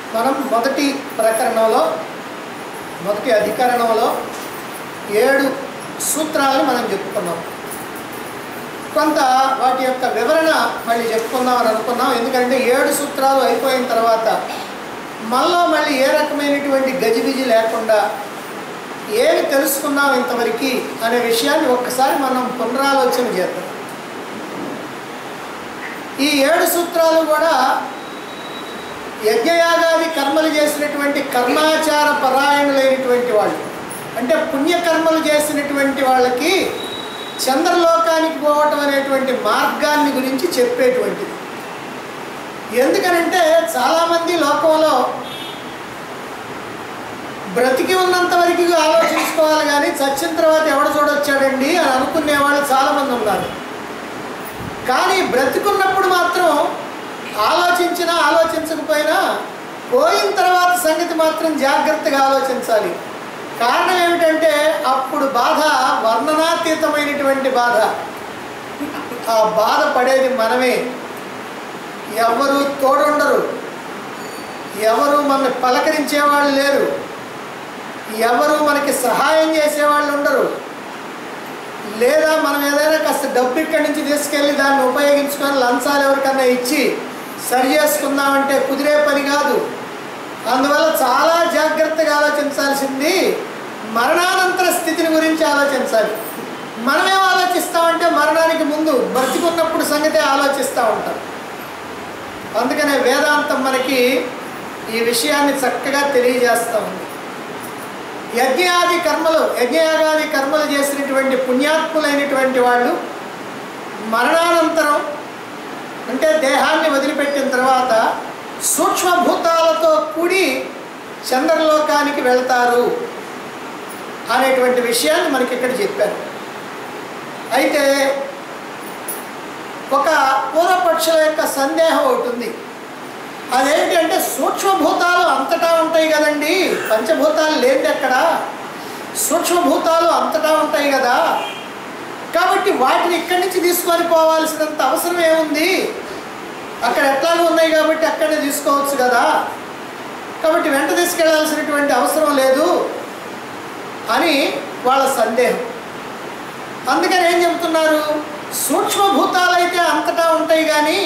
మనం మొదటి ప్రకరణంలో మొదటి అధికరణంలో ఏడు సూత్రాలను మనం చెప్పుకున్నాం కొంత వాటి యొక్క వివరణ మళ్ళీ చెప్పుకుందాం అని అనుకున్నాం ఎందుకంటే ఏడు సూత్రాలు అయిపోయిన తర్వాత మళ్ళా మళ్ళీ ఏ రకమైనటువంటి గజిబిజి లేకుండా ఏమి తెలుసుకున్నాం ఇంతవరకు అనే విషయాన్ని ఒక్కసారి మనం పునరాలోచన చేద్దాం ఈ ఏడు సూత్రాలు కూడా యజ్ఞయాగాది కర్మలు చేసినటువంటి కర్మాచార పరాయణులైనటువంటి వాళ్ళు అంటే పుణ్యకర్మలు చేసినటువంటి వాళ్ళకి చంద్రలోకానికి పోవటం అనేటువంటి మార్గాన్ని గురించి చెప్పేటువంటిది ఎందుకనంటే చాలామంది లోకంలో బ్రతికి ఉన్నంత వరకు ఆలోచించుకోవాలి కానీ చచ్చిన తర్వాత ఎవడు చూడొచ్చాడండి అని అనుకునే వాళ్ళు చాలామంది ఉన్నారు కానీ బ్రతికున్నప్పుడు మాత్రం ఆలోచించినా ఆలోచించకపోయినా పోయిన తర్వాత సంగతి మాత్రం జాగ్రత్తగా ఆలోచించాలి కారణం ఏమిటంటే అప్పుడు బాధ వర్ణనాతీతమైనటువంటి బాధ ఆ బాధ పడేది మనమే ఎవరు తోడుండరు ఎవరు మన పలకరించేవాళ్ళు లేరు ఎవరు మనకి సహాయం చేసేవాళ్ళు ఉండరు లేదా మనం ఏదైనా కాస్త డబ్బు ఇక్కడి నుంచి తీసుకెళ్ళి దాన్ని ఉపయోగించుకొని లంచాలు ఎవరికన్నా ఇచ్చి సరి చేసుకుందామంటే కుదిరే పని కాదు అందువల్ల చాలా జాగ్రత్తగా ఆలోచించాల్సింది మరణానంతర స్థితిని గురించి ఆలోచించాలి మనమేం ఆలోచిస్తామంటే మరణానికి ముందు బ్రతికున్నప్పుడు సంగతే ఆలోచిస్తూ ఉంటాం అందుకనే వేదాంతం మనకి ఈ విషయాన్ని చక్కగా తెలియజేస్తూ ఉంది యజ్ఞాది కర్మలు యజ్ఞయాగాది కర్మలు చేసినటువంటి పుణ్యాత్ములైనటువంటి వాళ్ళు మరణానంతరం అంటే దేహాన్ని వదిలిపెట్టిన తర్వాత సూక్ష్మభూతాలతో కూడి చంద్రలోకానికి వెళ్తారు అనేటువంటి విషయాన్ని మనకి ఇక్కడ చెప్పారు అయితే ఒక పూర్వపక్షుల యొక్క సందేహం ఒకటి ఉంది అదేంటంటే సూక్ష్మభూతాలు అంతటా ఉంటాయి కదండి పంచభూతాలు లేనిది ఎక్కడ సూక్ష్మభూతాలు అంతటా ఉంటాయి కదా కాబట్టి వాటిని ఇక్కడి నుంచి తీసుకొని పోవాల్సినంత అవసరం ఏముంది అక్కడ ఎట్లాగో ఉన్నాయి కాబట్టి అక్కడే తీసుకోవచ్చు కదా కాబట్టి వెంట తీసుకెళ్లాల్సినటువంటి అవసరం లేదు అని వాళ్ళ సందేహం అందుకని ఏం చెబుతున్నారు సూక్ష్మభూతాలైతే అంతటా ఉంటాయి కానీ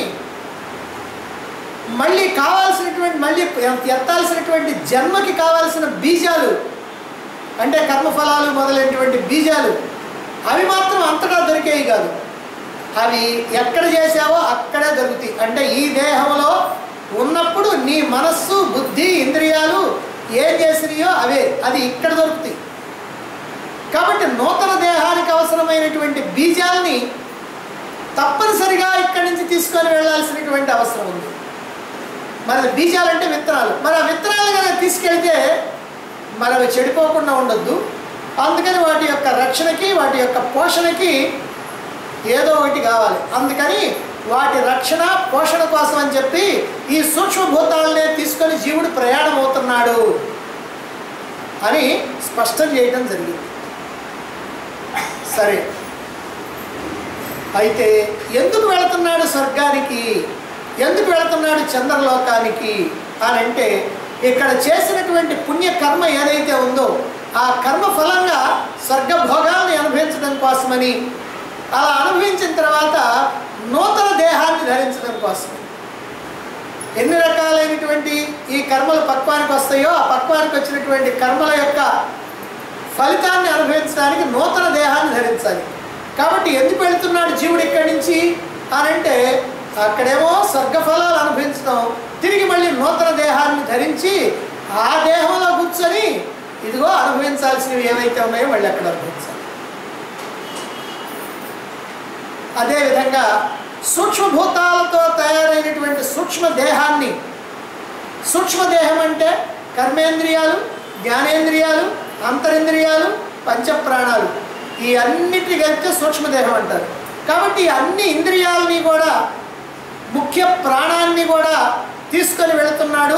మళ్ళీ కావాల్సినటువంటి మళ్ళీ ఎత్తాల్సినటువంటి జన్మకి కావాల్సిన బీజాలు అంటే కర్మఫలాలు మొదలైనటువంటి బీజాలు అవి మాత్రం అంతటా దొరికేవి కాదు అవి ఎక్కడ చేసావో అక్కడే దొరుకుతాయి అంటే ఈ దేహంలో ఉన్నప్పుడు నీ మనస్సు బుద్ధి ఇంద్రియాలు ఏం చేసినాయో అవే అది ఇక్కడ దొరుకుతాయి కాబట్టి నూతన దేహానికి అవసరమైనటువంటి బీజాల్ని తప్పనిసరిగా ఇక్కడి నుంచి తీసుకొని వెళ్ళాల్సినటువంటి అవసరం ఉంది మరి బీజాలంటే విత్తనాలు మరి ఆ విత్తనాలు కనుక తీసుకెళ్తే మరి అవి చెడిపోకుండా ఉండొద్దు అందుకని వాటి యొక్క రక్షణకి వాటి యొక్క పోషణకి ఏదో ఒకటి కావాలి అందుకని వాటి రక్షణ పోషణ కోసం అని చెప్పి ఈ సూక్ష్మభూతాలనే తీసుకొని జీవుడు ప్రయాణం అవుతున్నాడు అని స్పష్టం చేయడం జరిగింది సరే అయితే ఎందుకు వెళుతున్నాడు స్వర్గానికి ఎందుకు వెళుతున్నాడు చంద్రలోకానికి అని అంటే ఇక్కడ చేసినటువంటి పుణ్యకర్మ ఏదైతే ఉందో ఆ కర్మ ఫలంగా స్వర్గ భోగాల్ని అనుభవించడం కోసమని అలా అనుభవించిన తర్వాత నూతన దేహాన్ని ధరించడం కోసం ఎన్ని రకాలైనటువంటి ఈ కర్మలు పక్వానికి వస్తాయో ఆ పక్వానికి వచ్చినటువంటి కర్మల యొక్క ఫలితాన్ని అనుభవించడానికి నూతన దేహాన్ని ధరించాలి కాబట్టి ఎందుకు వెళుతున్నాడు జీవుడు ఇక్కడి నుంచి అని అంటే అక్కడేమో స్వర్గఫలాలు అనుభవించడం తిరిగి మళ్ళీ నూతన దేహాన్ని ధరించి ఆ దేహంలో కూర్చొని ఇదిగో అనుభవించాల్సినవి ఏవైతే ఉన్నాయో మళ్ళీ అక్కడ అనుభవించాలి అదేవిధంగా సూక్ష్మభూతాలతో తయారైనటువంటి సూక్ష్మ దేహాన్ని సూక్ష్మదేహం అంటే కర్మేంద్రియాలు జ్ఞానేంద్రియాలు అంతరింద్రియాలు పంచప్రాణాలు ఈ అన్నిటి కలిపితే సూక్ష్మదేహం అంటారు కాబట్టి ఈ అన్ని ఇంద్రియాలని కూడా ముఖ్య ప్రాణాన్ని కూడా తీసుకొని వెళుతున్నాడు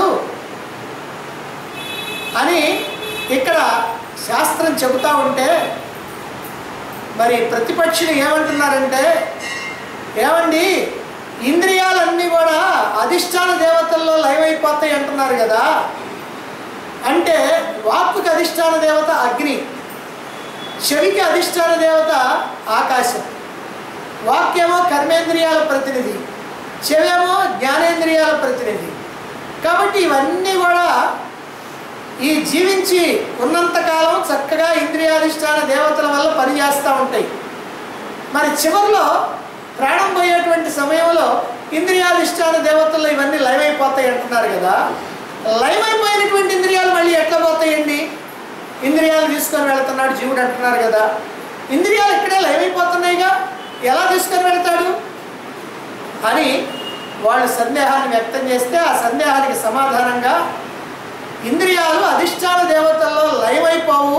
అని ఇక్కడ శాస్త్రం చెబుతూ ఉంటే మరి ప్రతిపక్షులు ఏమంటున్నారంటే ఏమండి ఇంద్రియాలన్నీ కూడా అధిష్టాన దేవతల్లో లైవ్ అయిపోతాయి అంటున్నారు కదా అంటే వాక్కుకి అధిష్టాన దేవత అగ్ని చెవికి అధిష్టాన దేవత ఆకాశం వాక్యమో కర్మేంద్రియాల ప్రతినిధి చెవేమో జ్ఞానేంద్రియాల ప్రతినిధి కాబట్టి ఇవన్నీ కూడా ఈ జీవించి ఉన్నంతకాలం చక్కగా ఇంద్రియాధిష్టాన దేవతల వల్ల పనిచేస్తూ ఉంటాయి మరి చివరిలో ప్రాణం పోయేటువంటి సమయంలో ఇంద్రియాధిష్టాన దేవతల్లో ఇవన్నీ లైవ్ అయిపోతాయి అంటున్నారు కదా లైవ్ అయిపోయినటువంటి ఇంద్రియాలు మళ్ళీ ఎట్లా పోతాయండి ఇంద్రియాలు తీసుకొని వెళ్తున్నాడు జీవుడు అంటున్నారు కదా ఇంద్రియాలు ఇక్కడే లైవ్ అయిపోతున్నాయిగా ఎలా తీసుకొని వెళ్తాడు అని వాళ్ళు సందేహాన్ని వ్యక్తం చేస్తే ఆ సందేహానికి సమాధానంగా ఇంద్రియాలు అధిష్టాన దేవతల్లో లైవ్ అయిపోవు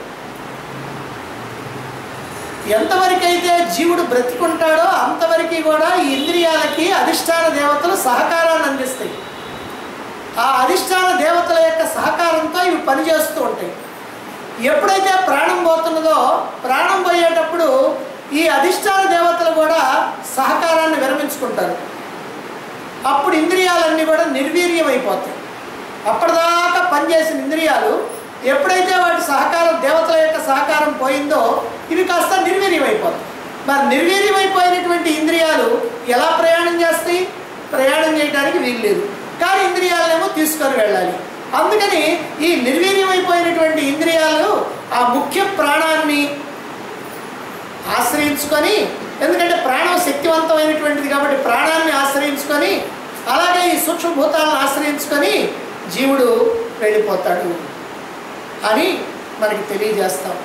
ఎంతవరకైతే జీవుడు బ్రతికుంటాడో అంతవరకు కూడా ఈ ఇంద్రియాలకి అధిష్టాన దేవతలు సహకారాన్ని అందిస్తాయి ఆ అధిష్టాన దేవతల యొక్క సహకారంతో ఇవి పనిచేస్తూ ఉంటాయి ఎప్పుడైతే ప్రాణం పోతున్నదో ప్రాణం పోయేటప్పుడు ఈ అధిష్టాన దేవతలు కూడా సహకారాన్ని విరమించుకుంటారు అప్పుడు ఇంద్రియాలన్నీ కూడా నిర్వీర్యం అయిపోతాయి అప్పటిదాకా పనిచేసిన ఇంద్రియాలు ఎప్పుడైతే వాటి సహకారం దేవతల యొక్క సహకారం పోయిందో ఇవి కాస్త నిర్వీర్యం అయిపోతాయి మరి నిర్వీర్యం అయిపోయినటువంటి ఇంద్రియాలు ఎలా ప్రయాణం చేస్తాయి ప్రయాణం చేయడానికి వీల్లేదు కానీ ఇంద్రియాలనేమో తీసుకొని వెళ్ళాలి అందుకని ఈ నిర్వీర్యం అయిపోయినటువంటి ఇంద్రియాలు ఆ ముఖ్య ప్రాణాన్ని ఆశ్రయించుకొని ఎందుకంటే ప్రాణం శక్తివంతమైనటువంటిది కాబట్టి ప్రాణాన్ని ఆశ్రయించుకొని అలాగే ఈ సూక్ష్మభూతాలను ఆశ్రయించుకొని జీవుడు వెళ్ళిపోతాడు అని మనకి తెలియజేస్తాం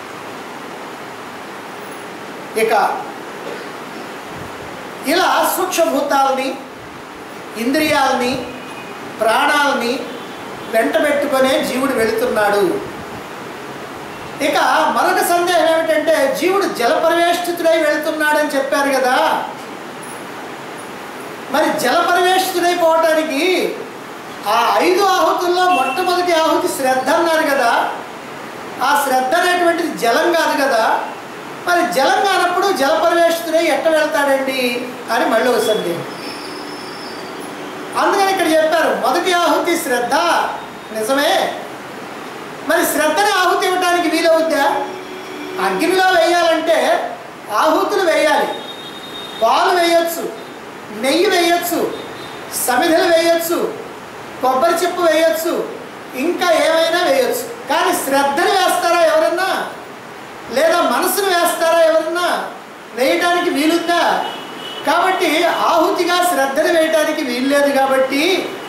ఇక ఇలా సూక్ష్మభూతాలని ఇంద్రియాలని ప్రాణాలని వెంటబెట్టుకొనే జీవుడు వెళుతున్నాడు ఇక మరొక సందేహం ఏమిటంటే జీవుడు జలపరివేష్టితుడై వెళుతున్నాడని చెప్పారు కదా మరి జలపరివేష్టితుడైపోవటానికి ఆ ఐదు ఆహుతుల్లో మొట్టమొదటి ఆహుతి శ్రద్ధ అన్నారు కదా ఆ శ్రద్ధ అనేటువంటిది జలం కాదు కదా మరి జలం కానప్పుడు జలపరివేష్టితుడై ఎట్ట వెళ్తాడండి అని మళ్ళీ ఒక సందేహం అందుకని ఇక్కడ చెప్పారు మొదటి ఆహుతి శ్రద్ధ నిజమే మరి శ్రద్ధని ఆహుతి ఇవ్వడానికి వీలవుద్దా అగ్నిలో వేయాలంటే ఆహుతులు వేయాలి పాలు వేయొచ్చు నెయ్యి వేయొచ్చు సమిధలు వేయొచ్చు కొబ్బరి చెప్పు వేయొచ్చు ఇంకా ఏమైనా వేయొచ్చు కానీ శ్రద్ధని వేస్తారా ఎవరన్నా లేదా మనసును వేస్తారా ఎవరన్నా వేయటానికి వీలుందా కాబట్టి ఆహుతిగా శ్రద్ధను వేయటానికి వీల్లేదు కాబట్టి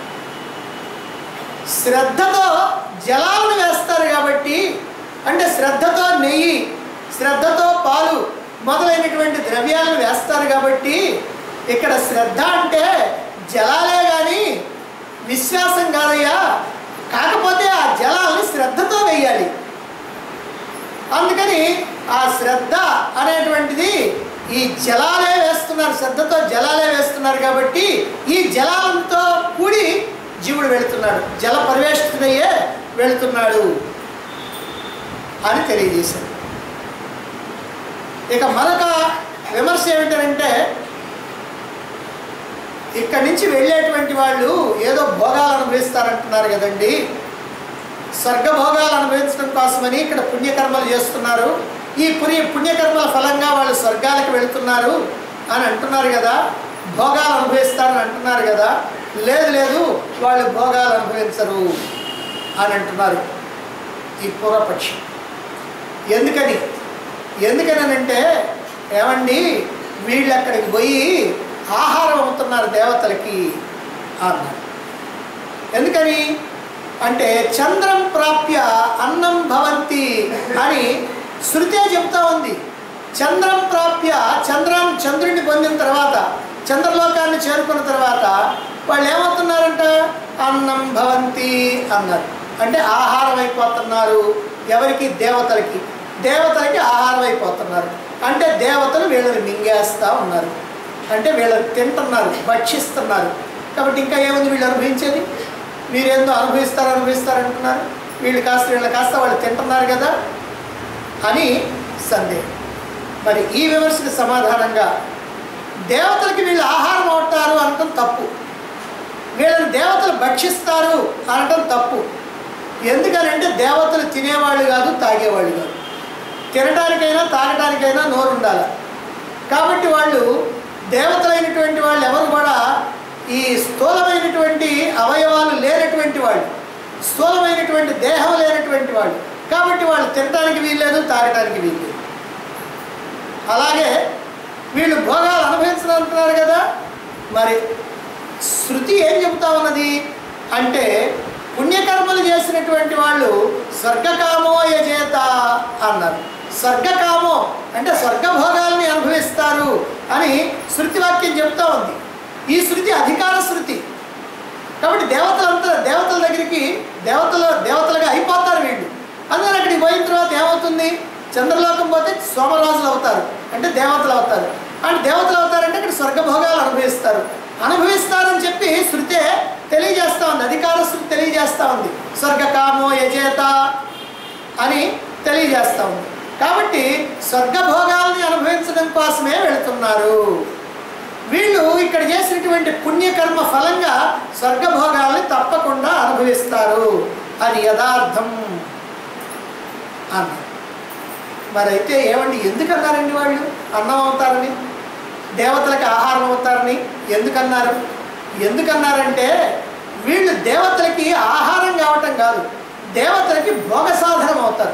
శ్రద్ధతో జలాలను వేస్తారు కాబట్టి అంటే శ్రద్ధతో నెయ్యి శ్రద్ధతో పాలు మొదలైనటువంటి ద్రవ్యాలను వేస్తారు కాబట్టి ఇక్కడ శ్రద్ధ అంటే జలాలే కానీ విశ్వాసం కాదయ్యా కాకపోతే ఆ జలాల్ని శ్రద్ధతో వేయాలి అందుకని ఆ శ్రద్ధ అనేటువంటిది ఈ జలాలే వేస్తున్నారు శ్రద్ధతో జలాలే వేస్తున్నారు కాబట్టి ఈ జలాలతో కూడి జీవుడు వెళుతున్నాడు జల పరివేష్టితుడయ్యే వెళుతున్నాడు అని తెలియజేశారు ఇక మరొక విమర్శ ఏమిటంటే ఇక్కడి నుంచి వెళ్ళేటువంటి వాళ్ళు ఏదో భోగాలు అనుభవిస్తారంటున్నారు కదండి స్వర్గ భోగాలు అనుభవించడం కోసమని ఇక్కడ పుణ్యకర్మలు చేస్తున్నారు ఈ పుణ్య పుణ్యకర్మల ఫలంగా వాళ్ళు స్వర్గాలకు వెళుతున్నారు అని అంటున్నారు కదా భోగాలు అనుభవిస్తారని అంటున్నారు కదా లేదు లేదు వాళ్ళు భోగాలు అనుభవించరు అని అంటున్నారు ఈ పూర్వపక్షి ఎందుకని ఎందుకని అంటే ఏమండి వీళ్ళు అక్కడికి పోయి ఆహారం అమ్ముతున్నారు దేవతలకి అన్నారు ఎందుకని అంటే చంద్రం ప్రాప్య అన్నం భవంతి అని శృతే చెప్తా ఉంది చంద్రం ప్రాప్య చంద్రం చంద్రుడిని పొందిన తర్వాత చంద్రలోకాన్ని చేరుకున్న తర్వాత వాళ్ళు ఏమవుతున్నారంట అన్నం భవంతి అన్నారు అంటే ఆహారం అయిపోతున్నారు ఎవరికి దేవతలకి దేవతలకి ఆహారం అయిపోతున్నారు అంటే దేవతలు వీళ్ళని మింగేస్తూ ఉన్నారు అంటే వీళ్ళని తింటున్నారు భక్షిస్తున్నారు కాబట్టి ఇంకా ఏముంది వీళ్ళు అనుభవించేది మీరేందో అనుభవిస్తారు అనుభవిస్తారు అంటున్నారు వీళ్ళు కాస్త వీళ్ళు కాస్త వాళ్ళు తింటున్నారు కదా అని సందేహం మరి ఈ విమర్శకు సమాధానంగా దేవతలకి వీళ్ళు ఆహారం అవుతారు అనటం తప్పు వీళ్ళని దేవతలు భక్షిస్తారు అనటం తప్పు ఎందుకనంటే దేవతలు తినేవాళ్ళు కాదు తాగేవాళ్ళు కాదు తినడానికైనా తాగడానికైనా నోరు ఉండాలి కాబట్టి వాళ్ళు దేవతలైనటువంటి వాళ్ళు ఎవరు కూడా ఈ స్థూలమైనటువంటి అవయవాలు లేనటువంటి వాళ్ళు స్థూలమైనటువంటి దేహం లేనటువంటి వాళ్ళు కాబట్టి వాళ్ళు తినడానికి వీల్లేదు తాగడానికి వీల్లేదు అలాగే వీళ్ళు భోగాలు అనుభవించాలంటున్నారు కదా మరి శృతి ఏం చెబుతా ఉన్నది అంటే పుణ్యకర్మలు చేసినటువంటి వాళ్ళు స్వర్గకామో యజేత అన్నారు స్వర్గకామో అంటే స్వర్గభోగాల్ని అనుభవిస్తారు అని శృతి వాక్యం చెప్తా ఉంది ఈ శృతి అధికార శృతి కాబట్టి దేవతలంతా దేవతల దగ్గరికి దేవతల దేవతలుగా అయిపోతారు వీళ్ళు అందుకని అక్కడికి పోయిన తర్వాత ఏమవుతుంది చంద్రలోకం పోతే సోమరాజులు అవుతారు అంటే దేవతలు అవుతారు అంటే దేవతలు అవుతారంటే ఇక్కడ స్వర్గభోగాలు అనుభవిస్తారు అనుభవిస్తారని చెప్పి శృతే తెలియజేస్తా ఉంది అధికార శృతి తెలియజేస్తా ఉంది స్వర్గకామో యజేత అని తెలియజేస్తా ఉంది కాబట్టి స్వర్గభోగాల్ని అనుభవించడం కోసమే వెళుతున్నారు వీళ్ళు ఇక్కడ చేసినటువంటి పుణ్యకర్మ ఫలంగా స్వర్గభోగాల్ని తప్పకుండా అనుభవిస్తారు అది యథార్థం అన్నారు మరైతే ఏమండి ఎందుకు అన్నారండి వాళ్ళు అన్నం అవుతారని దేవతలకి ఆహారం అవుతారని ఎందుకన్నారు ఎందుకన్నారంటే వీళ్ళు దేవతలకి ఆహారం కావటం కాదు దేవతలకి భోగ సాధనం అవుతారు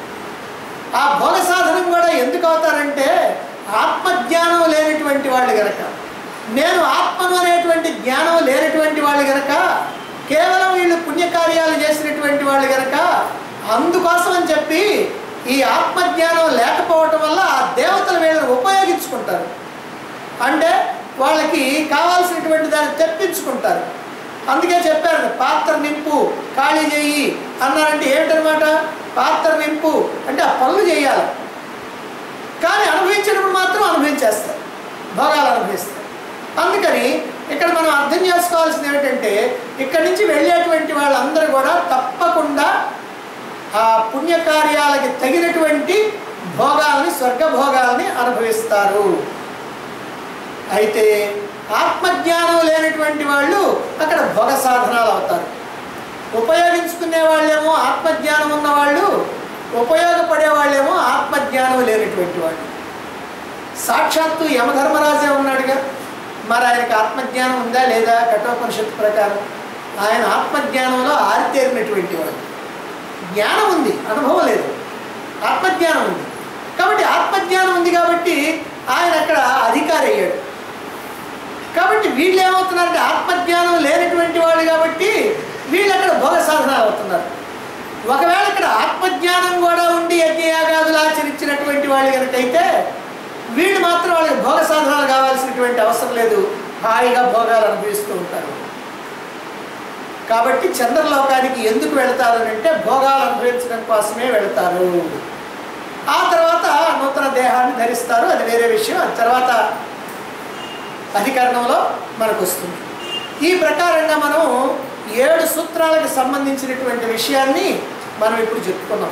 ఆ భోగ సాధనం కూడా ఎందుకు అవుతారంటే ఆత్మజ్ఞానం లేనటువంటి వాళ్ళు గనక నేను ఆత్మను అనేటువంటి జ్ఞానం లేనటువంటి వాళ్ళు గనక కేవలం వీళ్ళు పుణ్యకార్యాలు చేసినటువంటి వాళ్ళు గనక అందుకోసం అని చెప్పి ఈ ఆత్మజ్ఞానం లేకపోవటం వల్ల ఆ దేవతలు వీళ్ళని ఉపయోగించుకుంటారు అంటే వాళ్ళకి కావాల్సినటువంటి దాన్ని తెప్పించుకుంటారు అందుకే చెప్పారు పాత్ర నింపు ఖాళీ చెయ్యి అన్నారంటే ఏమిటనమాట పాత్ర నింపు అంటే ఆ పనులు చేయాలి కానీ అనుభవించినప్పుడు మాత్రం అనుభవించేస్తారు భోగాలు అనుభవిస్తారు అందుకని ఇక్కడ మనం అర్థం చేసుకోవాల్సింది ఏమిటంటే ఇక్కడి నుంచి వెళ్ళేటువంటి వాళ్ళందరూ కూడా తప్పకుండా ఆ పుణ్యకార్యాలకి తగినటువంటి భోగాల్ని స్వర్గభోగాల్ని అనుభవిస్తారు అయితే ఆత్మజ్ఞానం లేనటువంటి వాళ్ళు అక్కడ భోగ సాధనాలు అవుతారు ఉపయోగించుకునే వాళ్ళేమో ఆత్మజ్ఞానం ఉన్నవాళ్ళు ఉపయోగపడే వాళ్ళేమో ఆత్మజ్ఞానం లేనటువంటి వాళ్ళు సాక్షాత్తు యమధర్మరాజే ఉన్నాడుగా మరి ఆయనకి ఆత్మజ్ఞానం ఉందా లేదా కఠోపనిషత్తు ప్రకారం ఆయన ఆత్మజ్ఞానంలో ఆరితేరినటువంటి వాడు జ్ఞానం ఉంది అనుభవం లేదు ఆత్మజ్ఞానం ఉంది కాబట్టి ఆత్మజ్ఞానం ఉంది కాబట్టి ఆయన అక్కడ అధికారి అయ్యాడు కాబట్టి వీళ్ళు ఏమవుతున్నారంటే ఆత్మజ్ఞానం లేనటువంటి వాళ్ళు కాబట్టి వీళ్ళు అక్కడ భోగ సాధనాలు అవుతున్నారు ఒకవేళ ఇక్కడ ఆత్మజ్ఞానం కూడా ఉండి యజ్ఞయాగాదులు ఆచరించినటువంటి వాళ్ళు కనుకైతే వీళ్ళు మాత్రం వాళ్ళకి భోగ సాధనాలు కావాల్సినటువంటి అవసరం లేదు హాయిగా భోగాలు అనుభవిస్తూ ఉంటారు కాబట్టి చంద్రలోకానికి ఎందుకు వెళతారు అని అంటే భోగాలు అనుభవించడం కోసమే వెళతారు ఆ తర్వాత నూతన దేహాన్ని ధరిస్తారు అది వేరే విషయం ఆ తర్వాత అధికరణంలో మనకు వస్తుంది ఈ ప్రకారంగా మనం ఏడు సూత్రాలకు సంబంధించినటువంటి విషయాన్ని మనం ఇప్పుడు చెప్పుకున్నాం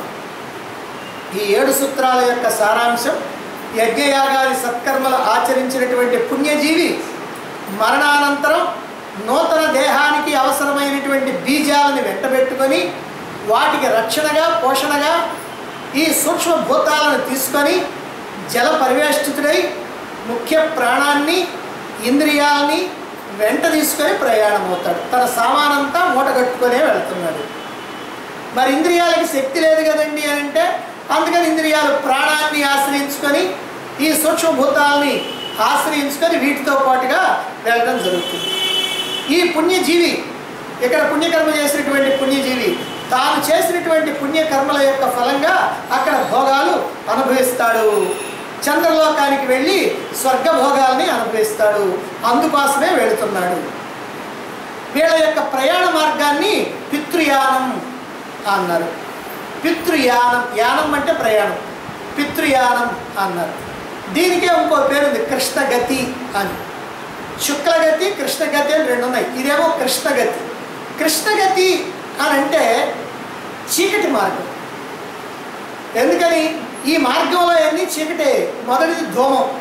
ఈ ఏడు సూత్రాల యొక్క సారాంశం యజ్ఞయాగాది సత్కర్మలు ఆచరించినటువంటి పుణ్యజీవి మరణానంతరం నూతన దేహానికి అవసరమైనటువంటి బీజాలను వెంటబెట్టుకొని వాటికి రక్షణగా పోషణగా ఈ సూక్ష్మభూతాలను తీసుకొని జల పరివేష్టితుడై ముఖ్య ప్రాణాన్ని ఇంద్రియాలని వెంట తీసుకొని ప్రయాణం అవుతాడు తన సామానంతా మూట కట్టుకొనే వెళ్తున్నాడు మరి ఇంద్రియాలకి శక్తి లేదు కదండి అని అంటే అందుకని ఇంద్రియాలు ప్రాణాన్ని ఆశ్రయించుకొని ఈ సూక్ష్మభూతాలని ఆశ్రయించుకొని వీటితో పాటుగా వెళ్ళడం జరుగుతుంది ఈ పుణ్యజీవి ఇక్కడ పుణ్యకర్మ చేసినటువంటి పుణ్యజీవి తాను చేసినటువంటి పుణ్యకర్మల యొక్క ఫలంగా అక్కడ భోగాలు అనుభవిస్తాడు చంద్రలోకానికి వెళ్ళి స్వర్గ భోగాల్ని అనుభవిస్తాడు అందుకోసమే వెళుతున్నాడు వీళ్ళ యొక్క ప్రయాణ మార్గాన్ని పితృయానం అన్నారు పితృయానం యానం అంటే ప్రయాణం పితృయానం అన్నారు దీనికే ఇంకో పేరు ఉంది కృష్ణగతి అని శుక్లగతి కృష్ణగతి అని రెండు ఉన్నాయి ఇదేమో కృష్ణగతి కృష్ణగతి అని అంటే చీకటి మార్గం ఎందుకని ఈ మార్గంలో అన్ని చీకటే మొదటిది ధూమం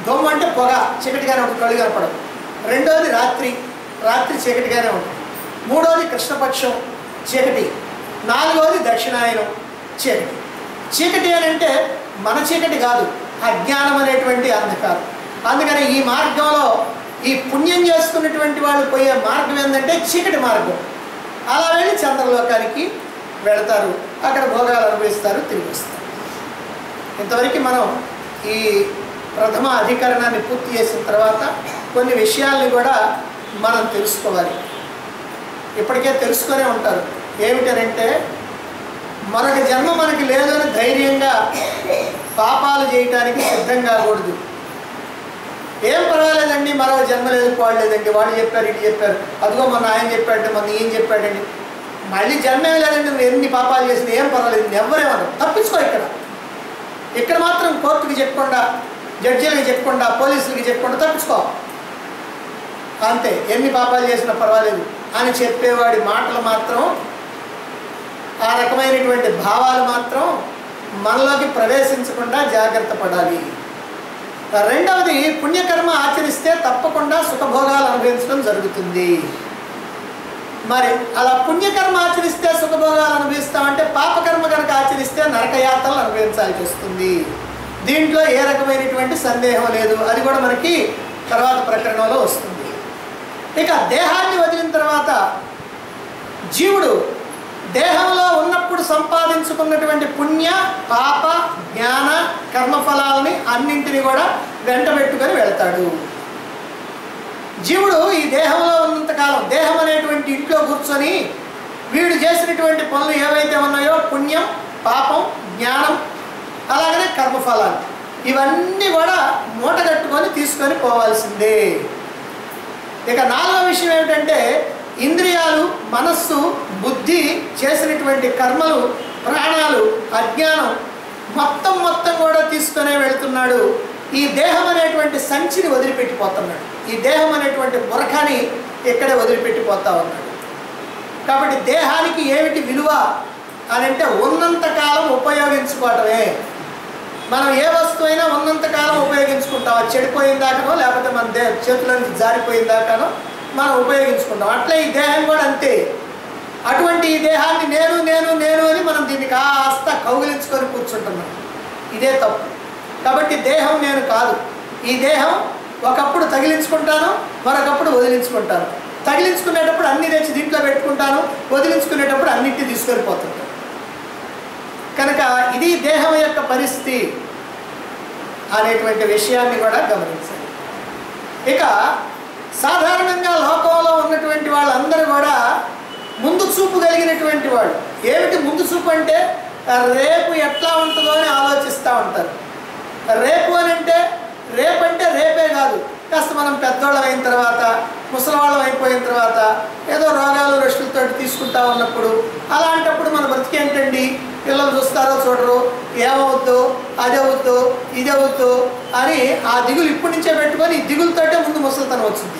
దోమ అంటే పొగ చీకటిగానే ఉంటుంది కళ్ళు కనపడదు రెండోది రాత్రి రాత్రి చీకటిగానే ఉంటుంది మూడోది కృష్ణపక్షం చీకటి నాలుగోది దక్షిణాయనం చీకటి చీకటి అని అంటే మన చీకటి కాదు అజ్ఞానం అనేటువంటి అంధకారం అందుకని ఈ మార్గంలో ఈ పుణ్యం చేసుకున్నటువంటి వాళ్ళు పోయే మార్గం ఏంటంటే చీకటి మార్గం అలా వెళ్ళి చంద్రలోకానికి వెళతారు అక్కడ భోగాలు అనుభవిస్తారు తిరిగి వస్తారు ఇంతవరకు మనం ఈ ప్రథమ అధికరణాన్ని పూర్తి చేసిన తర్వాత కొన్ని విషయాల్ని కూడా మనం తెలుసుకోవాలి ఇప్పటికే తెలుసుకొనే ఉంటారు ఏమిటనంటే మరొక జన్మ మనకి లేదని ధైర్యంగా పాపాలు చేయటానికి సిద్ధం కాకూడదు ఏం పర్వాలేదండి మరో జన్మ లేదు పోవట్లేదండి వాడు చెప్పారు ఇటు చెప్పారు అదిగో మొన్న ఆయన చెప్పాడు మొన్న ఏం చెప్పాడండి మళ్ళీ జన్మే లేదండి నువ్వు ఎన్ని పాపాలు చేసినా ఏం పర్వాలేదు ఎవరేమన్నారు తప్పించుకో ఇక్కడ ఇక్కడ మాత్రం కోర్టుకి చెప్పకుండా జడ్జీలకి చెప్పకుండా పోలీసులకి చెప్పకుండా తప్పించుకో అంతే ఎన్ని పాపాలు చేసినా పర్వాలేదు అని చెప్పేవాడి మాటలు మాత్రం ఆ రకమైనటువంటి భావాలు మాత్రం మనలోకి ప్రవేశించకుండా జాగ్రత్త పడాలి రెండవది పుణ్యకర్మ ఆచరిస్తే తప్పకుండా సుఖభోగాలు అనుభవించడం జరుగుతుంది మరి అలా పుణ్యకర్మ ఆచరిస్తే సుఖభోగాలు అనుభవిస్తామంటే పాపకర్మ కనుక ఆచరిస్తే నరకయాత్రలు అనుభవించాల్సి వస్తుంది దీంట్లో ఏ రకమైనటువంటి సందేహం లేదు అది కూడా మనకి తర్వాత ప్రకరణంలో వస్తుంది ఇక దేహాన్ని వదిలిన తర్వాత జీవుడు దేహంలో ఉన్నప్పుడు సంపాదించుకున్నటువంటి పుణ్య పాప జ్ఞాన కర్మఫలాలని అన్నింటినీ కూడా వెంటబెట్టుకొని వెళ్తాడు జీవుడు ఈ దేహంలో ఉన్నంతకాలం దేహం అనేటువంటి ఇంట్లో కూర్చొని వీడు చేసినటువంటి పనులు ఏవైతే ఉన్నాయో పుణ్యం పాపం జ్ఞానం అలాగనే కర్మఫలాలు ఇవన్నీ కూడా మూట కట్టుకొని తీసుకొని పోవాల్సిందే ఇక నాలుగో విషయం ఏమిటంటే ఇంద్రియాలు మనస్సు బుద్ధి చేసినటువంటి కర్మలు ప్రాణాలు అజ్ఞానం మొత్తం మొత్తం కూడా తీసుకునే వెళ్తున్నాడు ఈ దేహం అనేటువంటి సంచిని వదిలిపెట్టిపోతున్నాడు ఈ దేహం అనేటువంటి బురఖాని ఇక్కడే వదిలిపెట్టిపోతా ఉన్నాడు కాబట్టి దేహానికి ఏమిటి విలువ అని అంటే ఉన్నంతకాలం ఉపయోగించుకోవటమే మనం ఏ వస్తువు అయినా ఉన్నంతకాలం ఉపయోగించుకుంటాం అది చెడిపోయిన దాకానో లేకపోతే మన దే చేతుల నుంచి జారిపోయిన దాకానో మనం ఉపయోగించుకుంటాం అట్లే ఈ దేహం కూడా అంతే అటువంటి ఈ దేహాన్ని నేను నేను నేను అని మనం దీన్ని కాస్త కౌగిలించుకొని కూర్చుంటున్నాం ఇదే తప్పు కాబట్టి దేహం నేను కాదు ఈ దేహం ఒకప్పుడు తగిలించుకుంటాను మరొకప్పుడు వదిలించుకుంటాను తగిలించుకునేటప్పుడు అన్ని తెచ్చి దీంట్లో పెట్టుకుంటాను వదిలించుకునేటప్పుడు అన్నింటినీ తీసుకొని పోతుంటాను కనుక ఇది దేహం యొక్క పరిస్థితి అనేటువంటి విషయాన్ని కూడా గమనించాలి ఇక సాధారణంగా లోకంలో ఉన్నటువంటి వాళ్ళందరూ కూడా ముందు చూపు కలిగినటువంటి వాళ్ళు ఏమిటి ముందు చూపు అంటే రేపు ఎట్లా ఉంటుందో అని ఆలోచిస్తూ ఉంటారు రేపు అని అంటే రేపు అంటే రేపే కాదు కాస్త మనం పెద్దవాళ్ళం అయిన తర్వాత ముసలివాళ్ళం అయిపోయిన తర్వాత ఏదో రోగాలు రెస్టులతో తీసుకుంటా ఉన్నప్పుడు అలాంటప్పుడు మన బతికేంటండి పిల్లలు చూస్తారో చూడరు ఏమవుద్దు అది అవుద్దు ఇది అవుద్దు అని ఆ దిగులు ఇప్పటి నుంచే పెట్టుకొని ఈ దిగులతోటే ముందు ముసలితనం వచ్చింది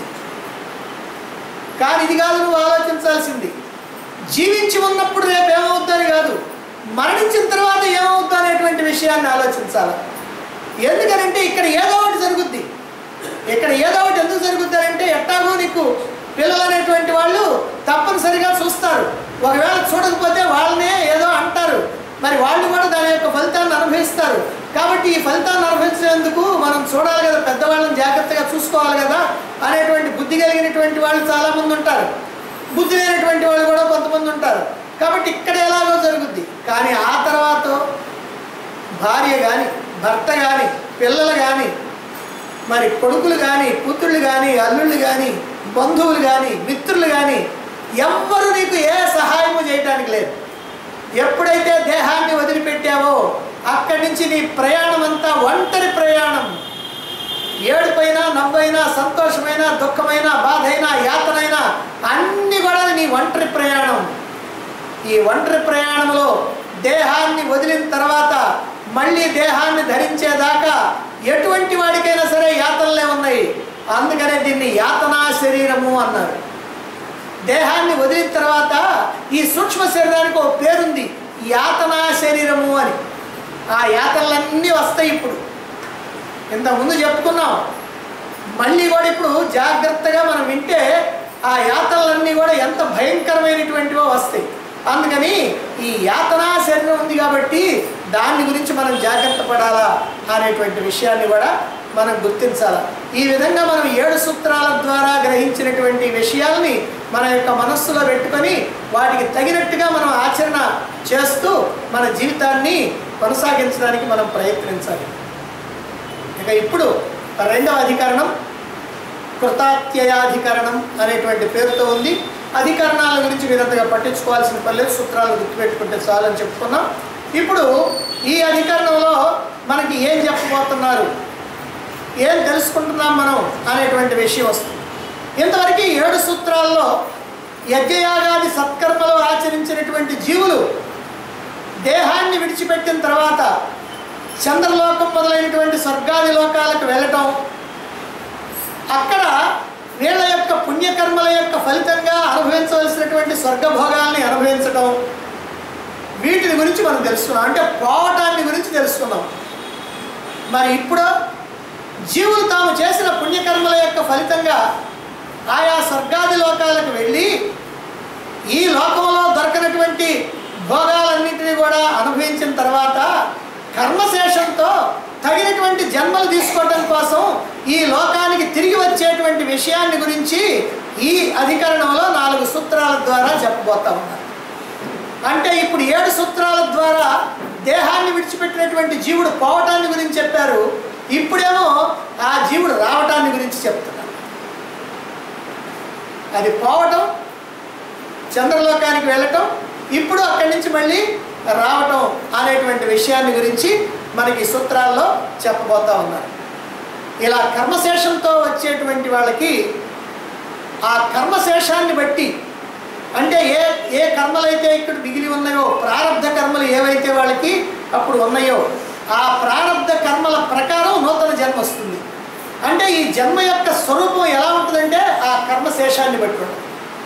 కానీ ఇది కాదు నువ్వు ఆలోచించాల్సింది జీవించి ఉన్నప్పుడు రేపు ఏమవుద్దని కాదు మరణించిన తర్వాత ఏమవుద్దు అనేటువంటి విషయాన్ని ఆలోచించాలి ఎందుకనంటే ఇక్కడ ఏదో ఒకటి జరుగుద్ది ఇక్కడ ఏదో ఒకటి ఎందుకు జరుగుద్ది అంటే ఎట్టాగో నీకు పిల్లలు అనేటువంటి వాళ్ళు తప్పనిసరిగా చూస్తారు ఒకవేళ చూడకపోతే వాళ్ళనే ఏదో అంటారు మరి వాళ్ళు కూడా దాని యొక్క ఫలితాన్ని అనుభవిస్తారు కాబట్టి ఈ ఫలితాన్ని అనుభవించేందుకు మనం చూడాలి కదా పెద్దవాళ్ళని జాగ్రత్తగా చూసుకోవాలి కదా అనేటువంటి బుద్ధి కలిగినటువంటి వాళ్ళు చాలామంది ఉంటారు బుద్ధి లేనటువంటి వాళ్ళు కూడా కొంతమంది ఉంటారు కాబట్టి ఇక్కడ ఎలాగో జరుగుద్ది కానీ ఆ తర్వాత భార్య కానీ భర్త కానీ పిల్లలు కానీ మరి కొడుకులు కానీ కూతుళ్ళు కానీ అల్లుళ్ళు కానీ బంధువులు కానీ మిత్రులు కానీ ఎవ్వరు నీకు ఏ సహాయము చేయడానికి లేదు ఎప్పుడైతే దేహాన్ని వదిలిపెట్టావో అక్కడి నుంచి నీ ప్రయాణం అంతా ఒంటరి ప్రయాణం ఏడుపైనా నవ్వైనా సంతోషమైన దుఃఖమైన బాధైనా యాతనైనా అన్నీ కూడా నీ ఒంటరి ప్రయాణం ఈ ఒంటరి ప్రయాణంలో దేహాన్ని వదిలిన తర్వాత మళ్ళీ దేహాన్ని ధరించేదాకా ఎటువంటి వాడికైనా సరే యాతనలే ఉన్నాయి అందుకనే దీన్ని యాతనా శరీరము అన్నారు దేహాన్ని వదిలిన తర్వాత ఈ సూక్ష్మ శరీరానికి ఒక పేరుంది యాతనా శరీరము అని ఆ యాతనలన్నీ వస్తాయి ఇప్పుడు ఇంతకుముందు చెప్పుకున్నాం మళ్ళీ కూడా ఇప్పుడు జాగ్రత్తగా మనం వింటే ఆ యాతనలన్నీ కూడా ఎంత భయంకరమైనటువంటివో వస్తాయి అందుకని ఈ యాతనా శరీరం ఉంది కాబట్టి దాని గురించి మనం జాగ్రత్త పడాలా అనేటువంటి విషయాన్ని కూడా మనం గుర్తించాలి ఈ విధంగా మనం ఏడు సూత్రాల ద్వారా గ్రహించినటువంటి విషయాల్ని మన యొక్క మనస్సులో పెట్టుకొని వాటికి తగినట్టుగా మనం ఆచరణ చేస్తూ మన జీవితాన్ని కొనసాగించడానికి మనం ప్రయత్నించాలి ఇక ఇప్పుడు రెండవ అధికరణం కృతాత్యయాధికరణం అనేటువంటి పేరుతో ఉంది అధికరణాల గురించి మీరంతగా పట్టించుకోవాల్సిన పని లేదు సూత్రాలు గుర్తుపెట్టుకుంటే చాలని చెప్పుకున్నాం ఇప్పుడు ఈ అధికరణంలో మనకి ఏం చెప్పబోతున్నారు ఏం తెలుసుకుంటున్నాం మనం అనేటువంటి విషయం వస్తుంది ఇంతవరకు ఈ ఏడు సూత్రాల్లో యజ్ఞయాగాది సత్కర్మలు ఆచరించినటువంటి జీవులు దేహాన్ని విడిచిపెట్టిన తర్వాత చంద్రలోకం మొదలైనటువంటి స్వర్గాది లోకాలకు వెళ్ళటం అక్కడ వీళ్ళ యొక్క పుణ్యకర్మల యొక్క ఫలితంగా అనుభవించవలసినటువంటి స్వర్గభోగాల్ని అనుభవించటం వీటిని గురించి మనం తెలుసుకున్నాం అంటే పోవటాన్ని గురించి తెలుసుకున్నాం మరి ఇప్పుడు జీవులు తాము చేసిన పుణ్యకర్మల యొక్క ఫలితంగా ఆయా స్వర్గాది లోకాలకు వెళ్ళి ఈ లోకంలో దొరకనటువంటి భోగాలన్నింటినీ కూడా అనుభవించిన తర్వాత కర్మశేషంతో తగినటువంటి జన్మలు తీసుకోవటం కోసం ఈ లోకానికి తిరిగి వచ్చేటువంటి విషయాన్ని గురించి ఈ అధికరణంలో నాలుగు సూత్రాల ద్వారా చెప్పబోతా ఉన్నారు అంటే ఇప్పుడు ఏడు సూత్రాల ద్వారా దేహాన్ని విడిచిపెట్టినటువంటి జీవుడు పోవటాన్ని గురించి చెప్పారు ఇప్పుడేమో ఆ జీవుడు రావటాన్ని గురించి చెప్తున్నారు అది పోవటం చంద్రలోకానికి వెళ్ళటం ఇప్పుడు అక్కడి నుంచి మళ్ళీ రావటం అనేటువంటి విషయాన్ని గురించి మనకి ఈ సూత్రాల్లో చెప్పబోతా ఉన్నారు ఇలా కర్మశేషంతో వచ్చేటువంటి వాళ్ళకి ఆ కర్మశేషాన్ని బట్టి అంటే ఏ ఏ కర్మలైతే ఇక్కడ మిగిలి ఉన్నాయో ప్రారంధ కర్మలు ఏవైతే వాళ్ళకి అప్పుడు ఉన్నాయో ఆ ప్రారంధ కర్మల ప్రకారం నూతన జన్మ వస్తుంది అంటే ఈ జన్మ యొక్క స్వరూపం ఎలా ఉంటుందంటే ఆ కర్మశేషాన్ని బట్టి ఉంటుంది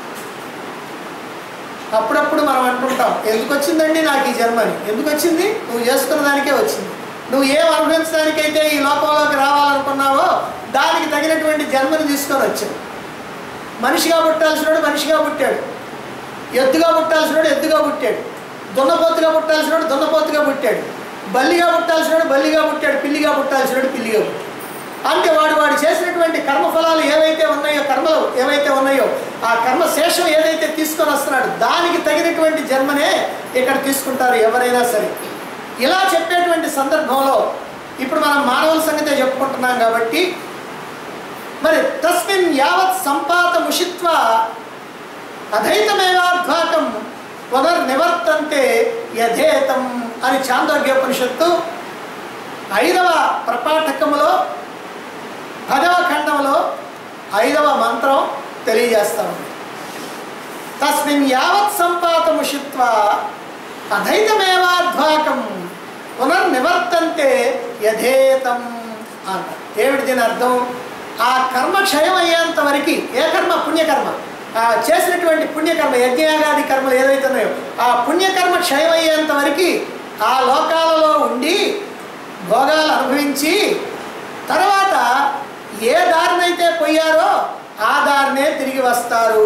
అప్పుడప్పుడు మనం అంటుంటాం ఎందుకు వచ్చిందండి నాకు ఈ జన్మ అని ఎందుకు వచ్చింది నువ్వు చేసుకున్న దానికే వచ్చింది నువ్వు ఏం అనుభవించడానికైతే ఈ లోకంలోకి రావాలనుకున్నావో దానికి తగినటువంటి జన్మను తీసుకొని వచ్చావు మనిషిగా పుట్టాల్సినోడు మనిషిగా పుట్టాడు ఎద్దుగా పుట్టాల్సినోడు ఎద్దుగా పుట్టాడు దున్నపోతుగా పుట్టాల్సినోడు దున్నపోతుగా పుట్టాడు బల్లిగా పుట్టాల్సినోడు బల్లిగా పుట్టాడు పిల్లిగా పుట్టాల్సినోడు పిల్లిగా పుట్టాడు అంటే వాడు వాడు చేసినటువంటి కర్మఫలాలు ఏవైతే ఉన్నాయో కర్మలు ఏవైతే ఉన్నాయో ఆ కర్మ శేషం ఏదైతే తీసుకొని వస్తున్నాడు దానికి తగినటువంటి జన్మనే ఇక్కడ తీసుకుంటారు ఎవరైనా సరే ఇలా చెప్పేటువంటి సందర్భంలో ఇప్పుడు మనం మానవుల సంగతే చెప్పుకుంటున్నాం కాబట్టి మరి తస్మిన్ యావత్ సంపాత ముషిత్వ అధైతమేవాధ్వాకం పునర్నివర్తంతే యథేతం అని చాందోగ్యోపనిషత్తు ఐదవ ప్రపాఠకములో పదవ ఖండంలో ఐదవ మంత్రం తెలియజేస్తా ఉంది తస్మిన్ యావత్ సంపాతముషిత్వ అధైతమేవాధ్వాకం పునర్నివర్తంతే యథేతం అంట ఏమిటి దీని అర్థం ఆ కర్మ క్షయం అయ్యేంత వరకు ఏ కర్మ పుణ్యకర్మ ఆ చేసినటువంటి పుణ్యకర్మ యజ్ఞయాగాది కర్మలు ఏదైతే ఉన్నాయో ఆ పుణ్యకర్మ క్షయం అయ్యేంత వరకు ఆ లోకాలలో ఉండి భోగాలు అనుభవించి తర్వాత ఏ దారినైతే పోయారో ఆ దారినే తిరిగి వస్తారు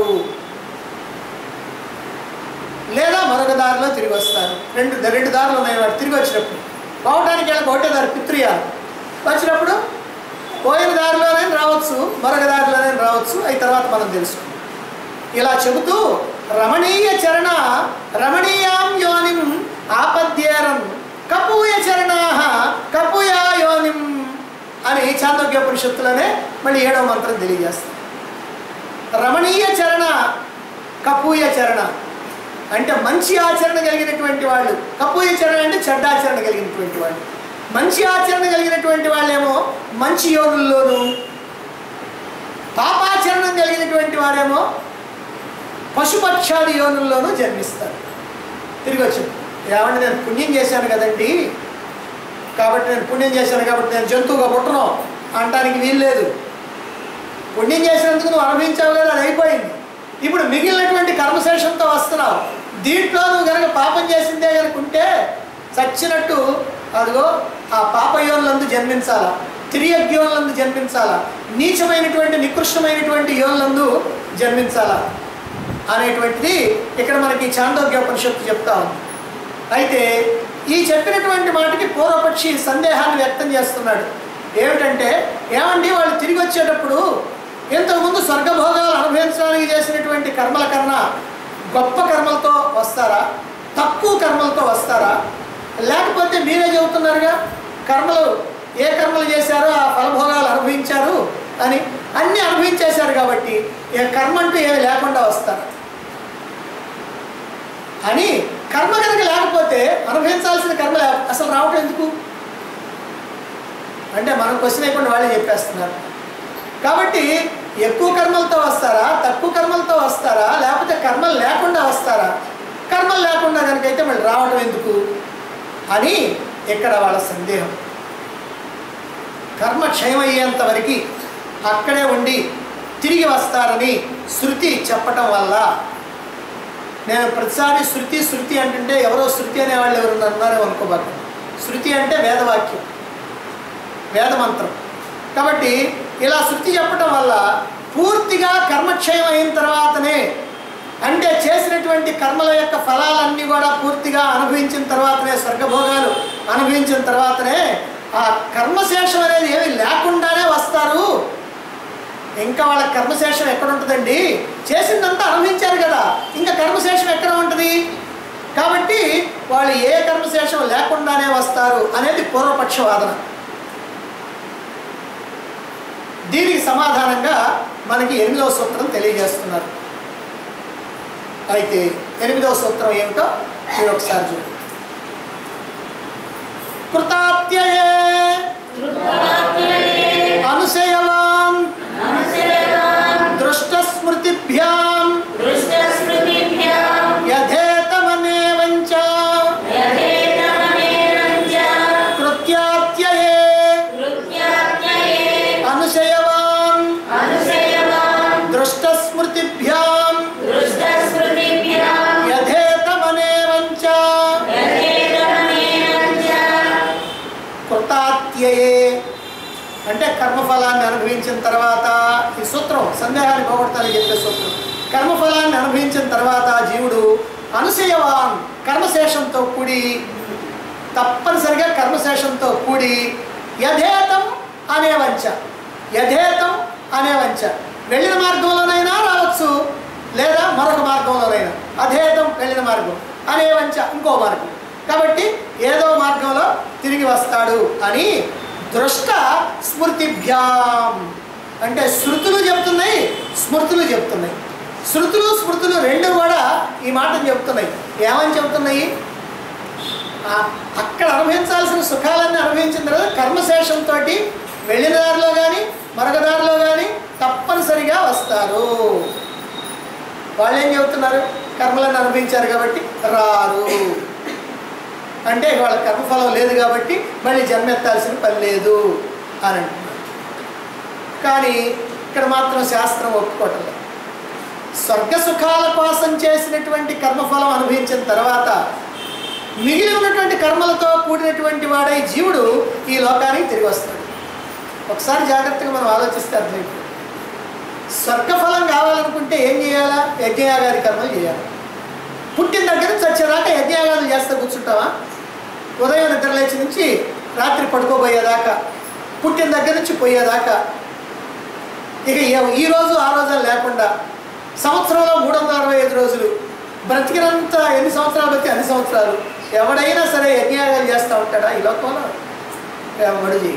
లేదా మరొక దారిలో తిరిగి వస్తారు రెండు రెండు దారులు ఉన్నాయి వాడు తిరిగి వచ్చినప్పుడు పోవటానికి వెళ్ళక ఒకటే దారి పిత్రియాలు వచ్చినప్పుడు పోయిన దారిలోనే రావచ్చు మరొక దారిలోనే రావచ్చు అవి తర్వాత మనం తెలుసుకుందాం ఇలా చెబుతూ రమణీయ చరణ రమణీయాం యోనిం ఆపద్యేరం కపూయ చరణా కపూయా యోనిం అని చాందోగ్యోపనిషత్తులోనే మళ్ళీ ఏడవ మంత్రం తెలియజేస్తాం రమణీయ చరణ కపూయ చరణ అంటే మంచి ఆచరణ కలిగినటువంటి వాళ్ళు కపూయ చరణ అంటే చెడ్డ ఆచరణ కలిగినటువంటి వాళ్ళు మంచి ఆచరణ కలిగినటువంటి వాళ్ళేమో మంచి యోగుల్లోనూ పాపాచరణం కలిగినటువంటి వారేమో పశుపక్షాది యోనుల్లోనూ జన్మిస్తారు తిరిగి వచ్చి ఏమంటే నేను పుణ్యం చేశాను కదండి కాబట్టి నేను పుణ్యం చేశాను కాబట్టి నేను జంతువుగా పుట్టను అనటానికి వీల్లేదు పుణ్యం చేసినందుకు నువ్వు అనుభవించావు కదా అది అయిపోయింది ఇప్పుడు మిగిలినటువంటి కర్మశేషంతో వస్తున్నావు దీంట్లో నువ్వు కనుక పాపం చేసిందే కనుక ఉంటే చచ్చినట్టు అదిగో ఆ పాపయోనులందు జన్మించాలా తిరియగ్యోన్లందు జన్మించాలా నీచమైనటువంటి నికృష్టమైనటువంటి యోన్లందు జన్మించాలా అనేటువంటిది ఇక్కడ మనకి చాందోగ్యోపనిషత్తు చెప్తా ఉంది అయితే ఈ చెప్పినటువంటి మాటకి పూర్వపక్షి సందేహాన్ని వ్యక్తం చేస్తున్నాడు ఏమిటంటే ఏమండి వాళ్ళు తిరిగి వచ్చేటప్పుడు ఇంతకుముందు స్వర్గభోగాలు అనుభవించడానికి చేసినటువంటి కర్మల కన్నా గొప్ప కర్మలతో వస్తారా తక్కువ కర్మలతో వస్తారా లేకపోతే మీరే చెబుతున్నారుగా కర్మలు ఏ కర్మలు చేశారో ఆ ఫలభోగాలు అనుభవించారు అని అన్నీ అనుభవించేశారు కాబట్టి ఏ కర్మ అంటూ ఏమి లేకుండా వస్తారు అని కర్మ కనుక లేకపోతే అనుభవించాల్సిన కర్మ లే అసలు రావటం ఎందుకు అంటే మనం క్వశ్చన్ అయిపోయిన వాళ్ళే చెప్పేస్తున్నారు కాబట్టి ఎక్కువ కర్మలతో వస్తారా తక్కువ కర్మలతో వస్తారా లేకపోతే కర్మలు లేకుండా వస్తారా కర్మలు లేకుండా కనుక అయితే మళ్ళీ రావటం ఎందుకు అని ఇక్కడ వాళ్ళ సందేహం కర్మ క్షయమయ్యేంత వరకు అక్కడే ఉండి తిరిగి వస్తారని శృతి చెప్పటం వల్ల నేను ప్రతిసారి శృతి శృతి అంటుంటే ఎవరో శృతి అనేవాళ్ళు ఎవరు అన్నారో అనుకోబాక శృతి అంటే వేదవాక్యం వేదమంత్రం కాబట్టి ఇలా శృతి చెప్పటం వల్ల పూర్తిగా కర్మక్షయం అయిన తర్వాతనే అంటే చేసినటువంటి కర్మల యొక్క ఫలాలన్నీ కూడా పూర్తిగా అనుభవించిన తర్వాతనే స్వర్గభోగాలు అనుభవించిన తర్వాతనే ఆ కర్మశేషం అనేది ఏమి లేకుండానే వస్తారు ఇంకా వాళ్ళ కర్మశేషం ఎక్కడ ఉంటుందండి చేసిందంతా అనుభవించారు కదా ఇంకా కర్మశేషం ఎక్కడ ఉంటుంది కాబట్టి వాళ్ళు ఏ కర్మశేషం లేకుండానే వస్తారు అనేది పూర్వపక్ష వాదన దీనికి సమాధానంగా మనకి ఎనిమిదవ సూత్రం తెలియజేస్తున్నారు అయితే ఎనిమిదవ సూత్రం ఏమిటో మీరు ఒకసారి చూడండి కృతాత్యయే అనుశయవాన్ దృష్టస్మృతిభ్యాం యథేతమనేవంచ కృత్యాత్యయే అనుశయవాన్ దృష్టస్మృతిభ్యాం యథేతమనేవంచ కృతాత్యయే అంటే కర్మఫలాన్ని అనుభవించిన తర్వాత ఈ సూత్రం సందేహాన్ని పోగొడతానని చెప్పే సూత్రం కర్మఫలాన్ని అనుభవించిన తర్వాత జీవుడు అనుశయవాన్ కర్మశేషంతో కూడి తప్పనిసరిగా కర్మశేషంతో కూడి యథేతం అనే వంచ యథేతం అనే వంచ వెళ్ళిన మార్గంలోనైనా రావచ్చు లేదా మరొక మార్గంలోనైనా అధేతం వెళ్ళిన మార్గం అనే వంచ ఇంకో మార్గం కాబట్టి ఏదో మార్గంలో తిరిగి వస్తాడు అని దృష్ట స్మృతిభ్యాం అంటే శృతులు చెప్తున్నాయి స్మృతులు చెప్తున్నాయి శృతులు స్మృతులు రెండు కూడా ఈ మాటను చెప్తున్నాయి ఏమని చెప్తున్నాయి ఆ అక్కడ అనుభవించాల్సిన సుఖాలన్నీ అనుభవించిన తర్వాత కర్మశేషంతో వెళ్ళిన దారిలో కానీ మరొక దారిలో కానీ తప్పనిసరిగా వస్తారు వాళ్ళు ఏం చెబుతున్నారు కర్మలను అనుభవించారు కాబట్టి రారు అంటే వాళ్ళ కర్మఫలం లేదు కాబట్టి మళ్ళీ జన్మెత్తాల్సిన పని లేదు అని అంటున్నారు కానీ ఇక్కడ మాత్రం శాస్త్రం ఒప్పుకోవటం లేదు. స్వర్గ సుఖాల కోసం చేసినటువంటి కర్మఫలం అనుభవించిన తర్వాత మిగిలి ఉన్నటువంటి కర్మలతో కూడినటువంటి వాడై జీవుడు ఈ లోకానికి తిరిగి వస్తాడు ఒకసారి జాగ్రత్తగా మనం ఆలోచిస్తే అర్థమైపోతుంది స్వర్గఫలం కావాలనుకుంటే ఏం చేయాలా యజ్ఞయాగాది కర్మలు చేయాలి పుట్టిన దగ్గర నుంచి వచ్చేదాకా యజ్ఞయాగాలు చేస్తే కూర్చుంటావా ఉదయం నిద్రలేచి నుంచి రాత్రి పడుకోబోయేదాకా పుట్టిన దగ్గర నుంచి పోయేదాకా ఇక ఏ- ఈ రోజు ఆ రోజు అని లేకుండా సంవత్సరంలో మూడు వందల అరవై ఐదు రోజులు బ్రతికినంత ఎన్ని సంవత్సరాలు బతి అన్ని సంవత్సరాలు ఎవడైనా సరే యజ్ఞయాగాలు చేస్తూ ఉంటాడా ఈ లోకంలో ఎవడు చేయి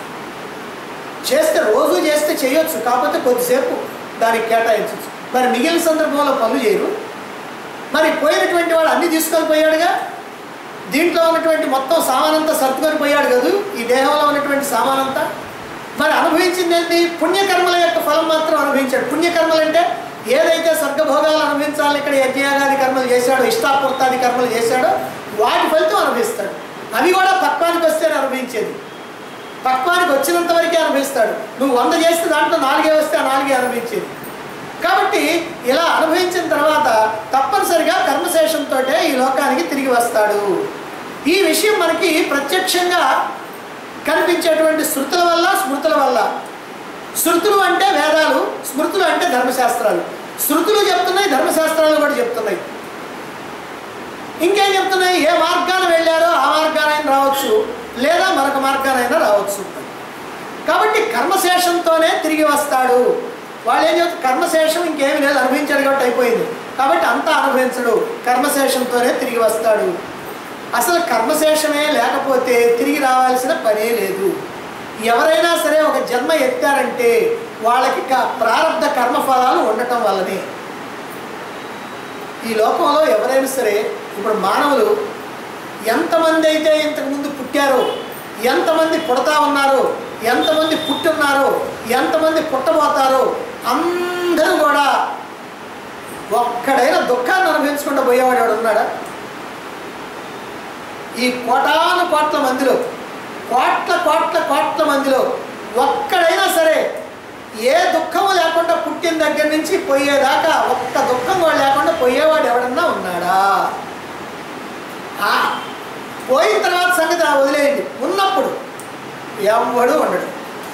చేస్తే రోజు చేస్తే చేయొచ్చు కాకపోతే కొద్దిసేపు దానికి కేటాయించవచ్చు మరి మిగిలిన సందర్భంలో పనులు చేయరు మరి పోయినటువంటి వాడు అన్ని తీసుకొని పోయాడుగా దీంట్లో ఉన్నటువంటి మొత్తం సామానంతా సర్దుకొని పోయాడు కదూ ఈ దేహంలో ఉన్నటువంటి సామానంతా మరి అనుభవించింది ఏంటి పుణ్యకర్మల యొక్క ఫలం మాత్రం అనుభవించాడు పుణ్యకర్మలు అంటే ఏదైతే స్వర్గభోగాలు అనుభవించాలని ఇక్కడ యజ్ఞయాగాది కర్మలు చేశాడో ఇష్టాపూర్తాది కర్మలు చేశాడో వాటి ఫలితం అనుభవిస్తాడు అవి కూడా పక్వానికి వస్తే అనుభవించేది పక్వానికి వచ్చినంత వరకే అనుభవిస్తాడు నువ్వు వంద చేస్తే దాంట్లో నాలుగే వస్తే ఆ నాలుగే అనుభవించేది కాబట్టి ఇలా అనుభవించిన తర్వాత తప్పనిసరిగా కర్మశేషంతో ఈ లోకానికి తిరిగి వస్తాడు ఈ విషయం మనకి ప్రత్యక్షంగా కనిపించేటువంటి శృతుల వల్ల స్మృతుల వల్ల శృతులు అంటే వేదాలు స్మృతులు అంటే ధర్మశాస్త్రాలు శృతులు చెప్తున్నాయి ధర్మశాస్త్రాలు కూడా చెప్తున్నాయి ఇంకేం చెప్తున్నాయి ఏ మార్గాన వెళ్ళారో ఆ మార్గానైనా రావచ్చు లేదా మరొక మార్గానైనా రావచ్చు కాబట్టి కర్మశేషంతోనే తిరిగి వస్తాడు వాళ్ళు ఏం చెప్తారు కర్మశేషం ఇంకేమీ లేదు అనుభవించాడు కాబట్టి అయిపోయింది కాబట్టి అంతా అనుభవించడు కర్మశేషంతోనే తిరిగి వస్తాడు అసలు కర్మశేషమే లేకపోతే తిరిగి రావాల్సిన పనే లేదు ఎవరైనా సరే ఒక జన్మ ఎత్తారంటే వాళ్ళకి క- ప్రారంధ కర్మఫలాలు ఉండటం వల్లనే ఈ లోకంలో ఎవరైనా సరే ఇప్పుడు మానవులు ఎంతమంది అయితే ఇంతకుముందు పుట్టారో ఎంతమంది పుడతా ఉన్నారో ఎంతమంది పుట్టున్నారో ఎంతమంది పుట్టబోతారో అందరూ కూడా ఒక్కడైనా దుఃఖాన్ని అనుభవించకుండా పోయేవాడు ఎవడు ఉన్నాడా ఈ కోటాను కోట్ల మందిలో కోట్ల కోట్ల కోట్ల మందిలో ఒక్కడైనా సరే ఏ దుఃఖము లేకుండా పుట్టిన దగ్గర నుంచి పోయేదాకా ఒక్క దుఃఖం కూడా లేకుండా పోయేవాడు ఎవడన్నా ఉన్నాడా ఆ, పోయిన తర్వాత సంగతి ఆ వదిలేయండి ఉన్నప్పుడు ఎవడు ఉండడు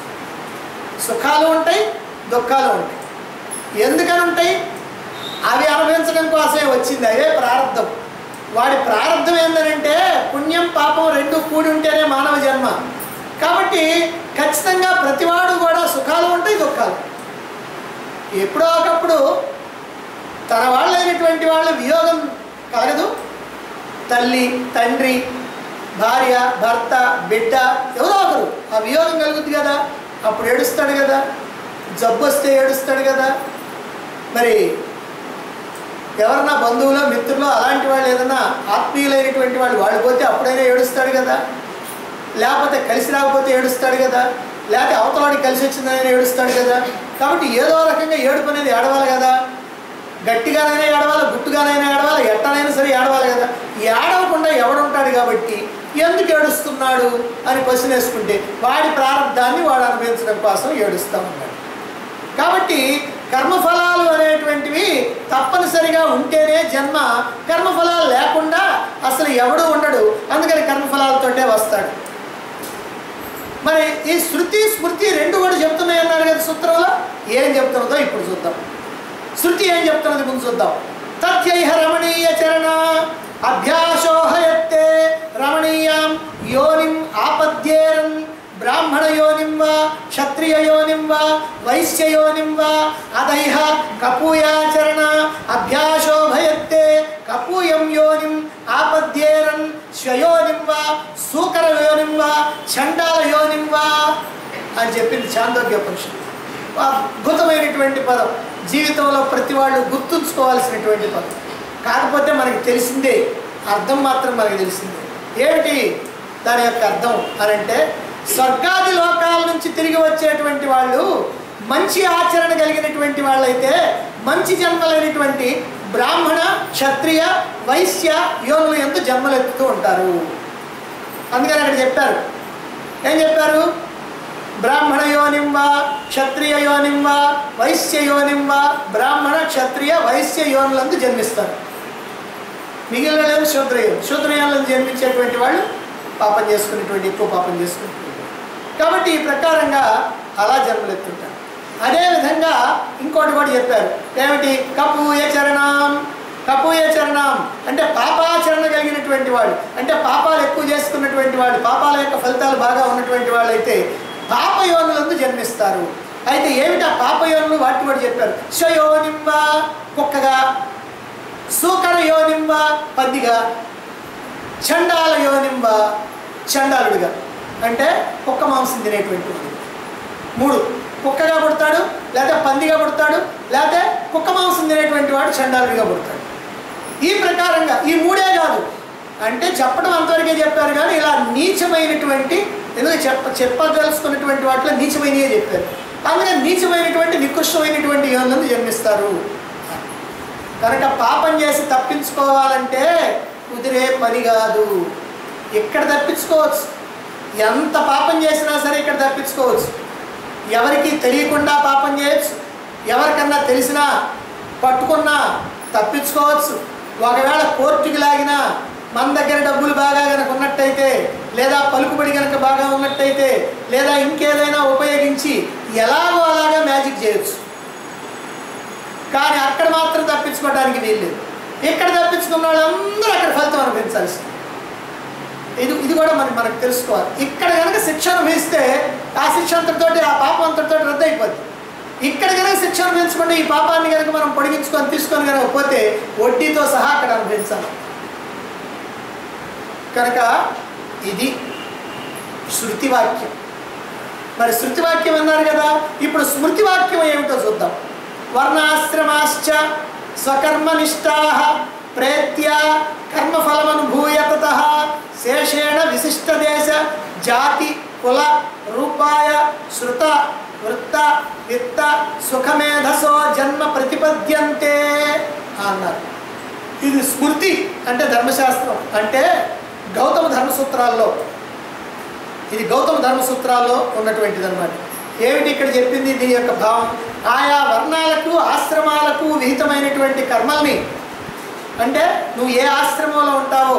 సుఖాలు ఉంటాయి దుఃఖాలు ఉంటాయి ఎందుకని ఉంటాయి అవి అనుభవించడం కోసమే వచ్చింది అవే ప్రారంధం వాడి ప్రారంధం ఏంటంటే పుణ్యం పాపం రెండు కూడి ఉంటేనే మానవ జన్మ కాబట్టి ఖచ్చితంగా ప్రతివాడు కూడా సుఖాలు ఉంటాయి దుఃఖాలు ఎప్పుడో ఒకప్పుడు తన వాళ్ళైనటువంటి వాళ్ళ వియోగం కలగదు తల్లి తండ్రి భార్య భర్త బిడ్డ ఎవరో ఒకరు ఆ వియోగం కలుగుద్ది కదా అప్పుడు ఏడుస్తాడు కదా జబ్బు వస్తే ఏడుస్తాడు కదా మరి ఎవరన్నా బంధువులు మిత్రులు అలాంటి వాళ్ళు ఏదన్నా ఆత్మీయులైనటువంటి వాళ్ళు వాళ్ళు పోతే అప్పుడైనా ఏడుస్తాడు కదా లేకపోతే కలిసి రాకపోతే ఏడుస్తాడు కదా లేకపోతే అవతలవాడికి కలిసి వచ్చిందని ఏడుస్తాడు కదా కాబట్టి ఏదో రకంగా ఏడుపు అనేది ఏడవాలి కదా గట్టిగానైనా ఏడవాలి గుట్టుగానైనా ఏడవాలి ఎట్టనైనా సరే ఏడవాలి కదా ఏడవకుండా ఎవడుంటాడు కాబట్టి ఎందుకు ఏడుస్తున్నాడు అని క్వశ్చన్ వేసుకుంటే వాడి ప్రారంధాన్ని వాడు అనుభవించడం కోసం ఏడుస్తూ ఉన్నాడు కాబట్టి కర్మఫలాలు అనేటువంటివి తప్పనిసరిగా ఉంటేనే జన్మ కర్మఫలాలు లేకుండా అసలు ఎవడు ఉండడు అందుకని కర్మఫలాలతోటే వస్తాడు మరి ఈ శృతి స్మృతి రెండు కూడా చెప్తున్నాయి అన్నారు కదా సూత్రంలో ఏం చెప్తున్నదో ఇప్పుడు చూద్దాం శృతి ఏం చెప్తున్నది ముందు చూద్దాం తథ్యైహ రమణీయ చరణ అభ్యాసోహయత్తే రమణీయాం యోనిం ఆపద్యేరన్ బ్రాహ్మణ యోనిం వా క్షత్రియ యోనిం వా వైశ్య యోనిం వా అదైహ కపూయాచరణ అభ్యాసోభయత్తే కపూయం యోనిం ఆపద్యేరన్ శ్వయోనిం వా సూకర యోనిం వా చండాల యోనిం వా అని చెప్పింది చాందోగ్యోపనిషత్తు అద్భుతమైనటువంటి పదం జీవితంలో ప్రతి వాళ్ళు గుర్తుంచుకోవాల్సినటువంటి పదం కాకపోతే మనకి తెలిసిందే అర్థం మాత్రం మనకి తెలిసిందే ఏమిటి దాని యొక్క అర్థం అని అంటే స్వర్గాది లోకాల నుంచి తిరిగి వచ్చేటువంటి వాళ్ళు మంచి ఆచరణ కలిగినటువంటి వాళ్ళైతే మంచి జన్మలైనటువంటి బ్రాహ్మణ క్షత్రియ వైశ్య యోగులు ఎందు జన్మలెత్తుతూ ఉంటారు అందుకని అక్కడ చెప్పారు ఏం చెప్పారు బ్రాహ్మణ యోనిం వా క్షత్రియ యోనిం వా వైశ్య యోనిం వా బ్రాహ్మణ క్షత్రియ వైశ్య యోనులందు జన్మిస్తారు మిగిలిన లేదు శూద్రయం శూద్రయోనులను జన్మించేటువంటి వాళ్ళు పాపం చేసుకునేటువంటి ఎక్కువ పాపం చేసుకునేటువంటి కాబట్టి ఈ ప్రకారంగా అలా జన్మలెత్తుంటారు అదేవిధంగా ఇంకోటి కూడా చెప్పారు ఏమిటి కపూయ చరణం కపూయ చరణం అంటే పాపాచరణ కలిగినటువంటి వాళ్ళు అంటే పాపాలు ఎక్కువ చేసుకున్నటువంటి వాళ్ళు పాపాల యొక్క ఫలితాలు బాగా ఉన్నటువంటి వాళ్ళు అయితే పాపయోనులందు జన్మిస్తారు అయితే ఏమిటి ఆ పాపయోనులు వాటి కూడా చెప్పారు స్వయోనింబ కుక్కగా సూకర యోనింబ పందిగా చండాల యోనింబ చండాలుడిగా అంటే కుక్క మాంసం తినేటువంటి వాడు మూడు కుక్కగా పుడతాడు లేదా పందిగా పుడతాడు లేదా కుక్క మాంసం తినేటువంటి వాడు చండాలుడిగా పుడతాడు ఈ ప్రకారంగా ఈ మూడే కాదు అంటే చెప్పడం అంతవరకే చెప్పారు కానీ ఇలా నీచమైనటువంటి ఎందుకంటే చెప్ప చెప్పదలుచుకున్నటువంటి వాటిలో నీచమైనవే చెప్పారు అందుకని నీచమైనటువంటి నికృష్టమైనటువంటి యోనులను జన్మిస్తారు కనుక పాపం చేసి తప్పించుకోవాలంటే కుదిరే పని కాదు ఇక్కడ తప్పించుకోవచ్చు ఎంత పాపం చేసినా సరే ఇక్కడ తప్పించుకోవచ్చు ఎవరికి తెలియకుండా పాపం చేయొచ్చు ఎవరికన్నా తెలిసినా పట్టుకున్నా తప్పించుకోవచ్చు ఒకవేళ కోర్టుకి లాగినా మన దగ్గర డబ్బులు బాగా కనుక ఉన్నట్టయితే లేదా పలుకుబడి కనుక బాగా ఉన్నట్టయితే లేదా ఇంకేదైనా ఉపయోగించి ఎలాగో అలాగా మ్యాజిక్ చేయొచ్చు కానీ అక్కడ మాత్రం తప్పించుకోవడానికి వీల్లేదు ఇక్కడ తప్పించుకున్న వాళ్ళందరూ అక్కడ ఫలితం అనుభవించాల్సింది ఇది ఇది కూడా మనకి మనకు తెలుసుకోవాలి ఇక్కడ కనుక శిక్ష అనుభవిస్తే ఆ శిక్ష అంతటితోటి ఆ పాపం అంతటితో రద్దు అయిపోద్ది ఇక్కడ కనుక శిక్ష అనుభవించకుండా ఈ పాపాన్ని కనుక మనం పొడిగించుకొని తీసుకొని కనుక పోతే వడ్డీతో సహా అక్కడ అనుభవించాలి కనుక ఇది శృతివాక్యం మరి శృతివాక్యం అన్నారు కదా ఇప్పుడు స్మృతివాక్యం ఏమిటో చూద్దాం వర్ణాశ్రమాశ్చ స్వకర్మనిష్టా ప్రేత్య కర్మఫలమనుభూయ తత శేషేణ విశిష్టదేశ జాతి కుల రూపాయ శృత వృత్త విత్త సుఖమేధసో జన్మ ప్రతిపద్యంతే అన్నారు ఇది స్మృతి అంటే ధర్మశాస్త్రం అంటే గౌతమ ధర్మసూత్రాల్లో ఇది గౌతమ ధర్మసూత్రాల్లో ఉన్నటువంటిది అనమాట ఏమిటి ఇక్కడ చెప్పింది దీని యొక్క భావం ఆయా వర్ణాలకు ఆశ్రమాలకు విహితమైనటువంటి కర్మల్ని అంటే నువ్వు ఏ ఆశ్రమంలో ఉంటావో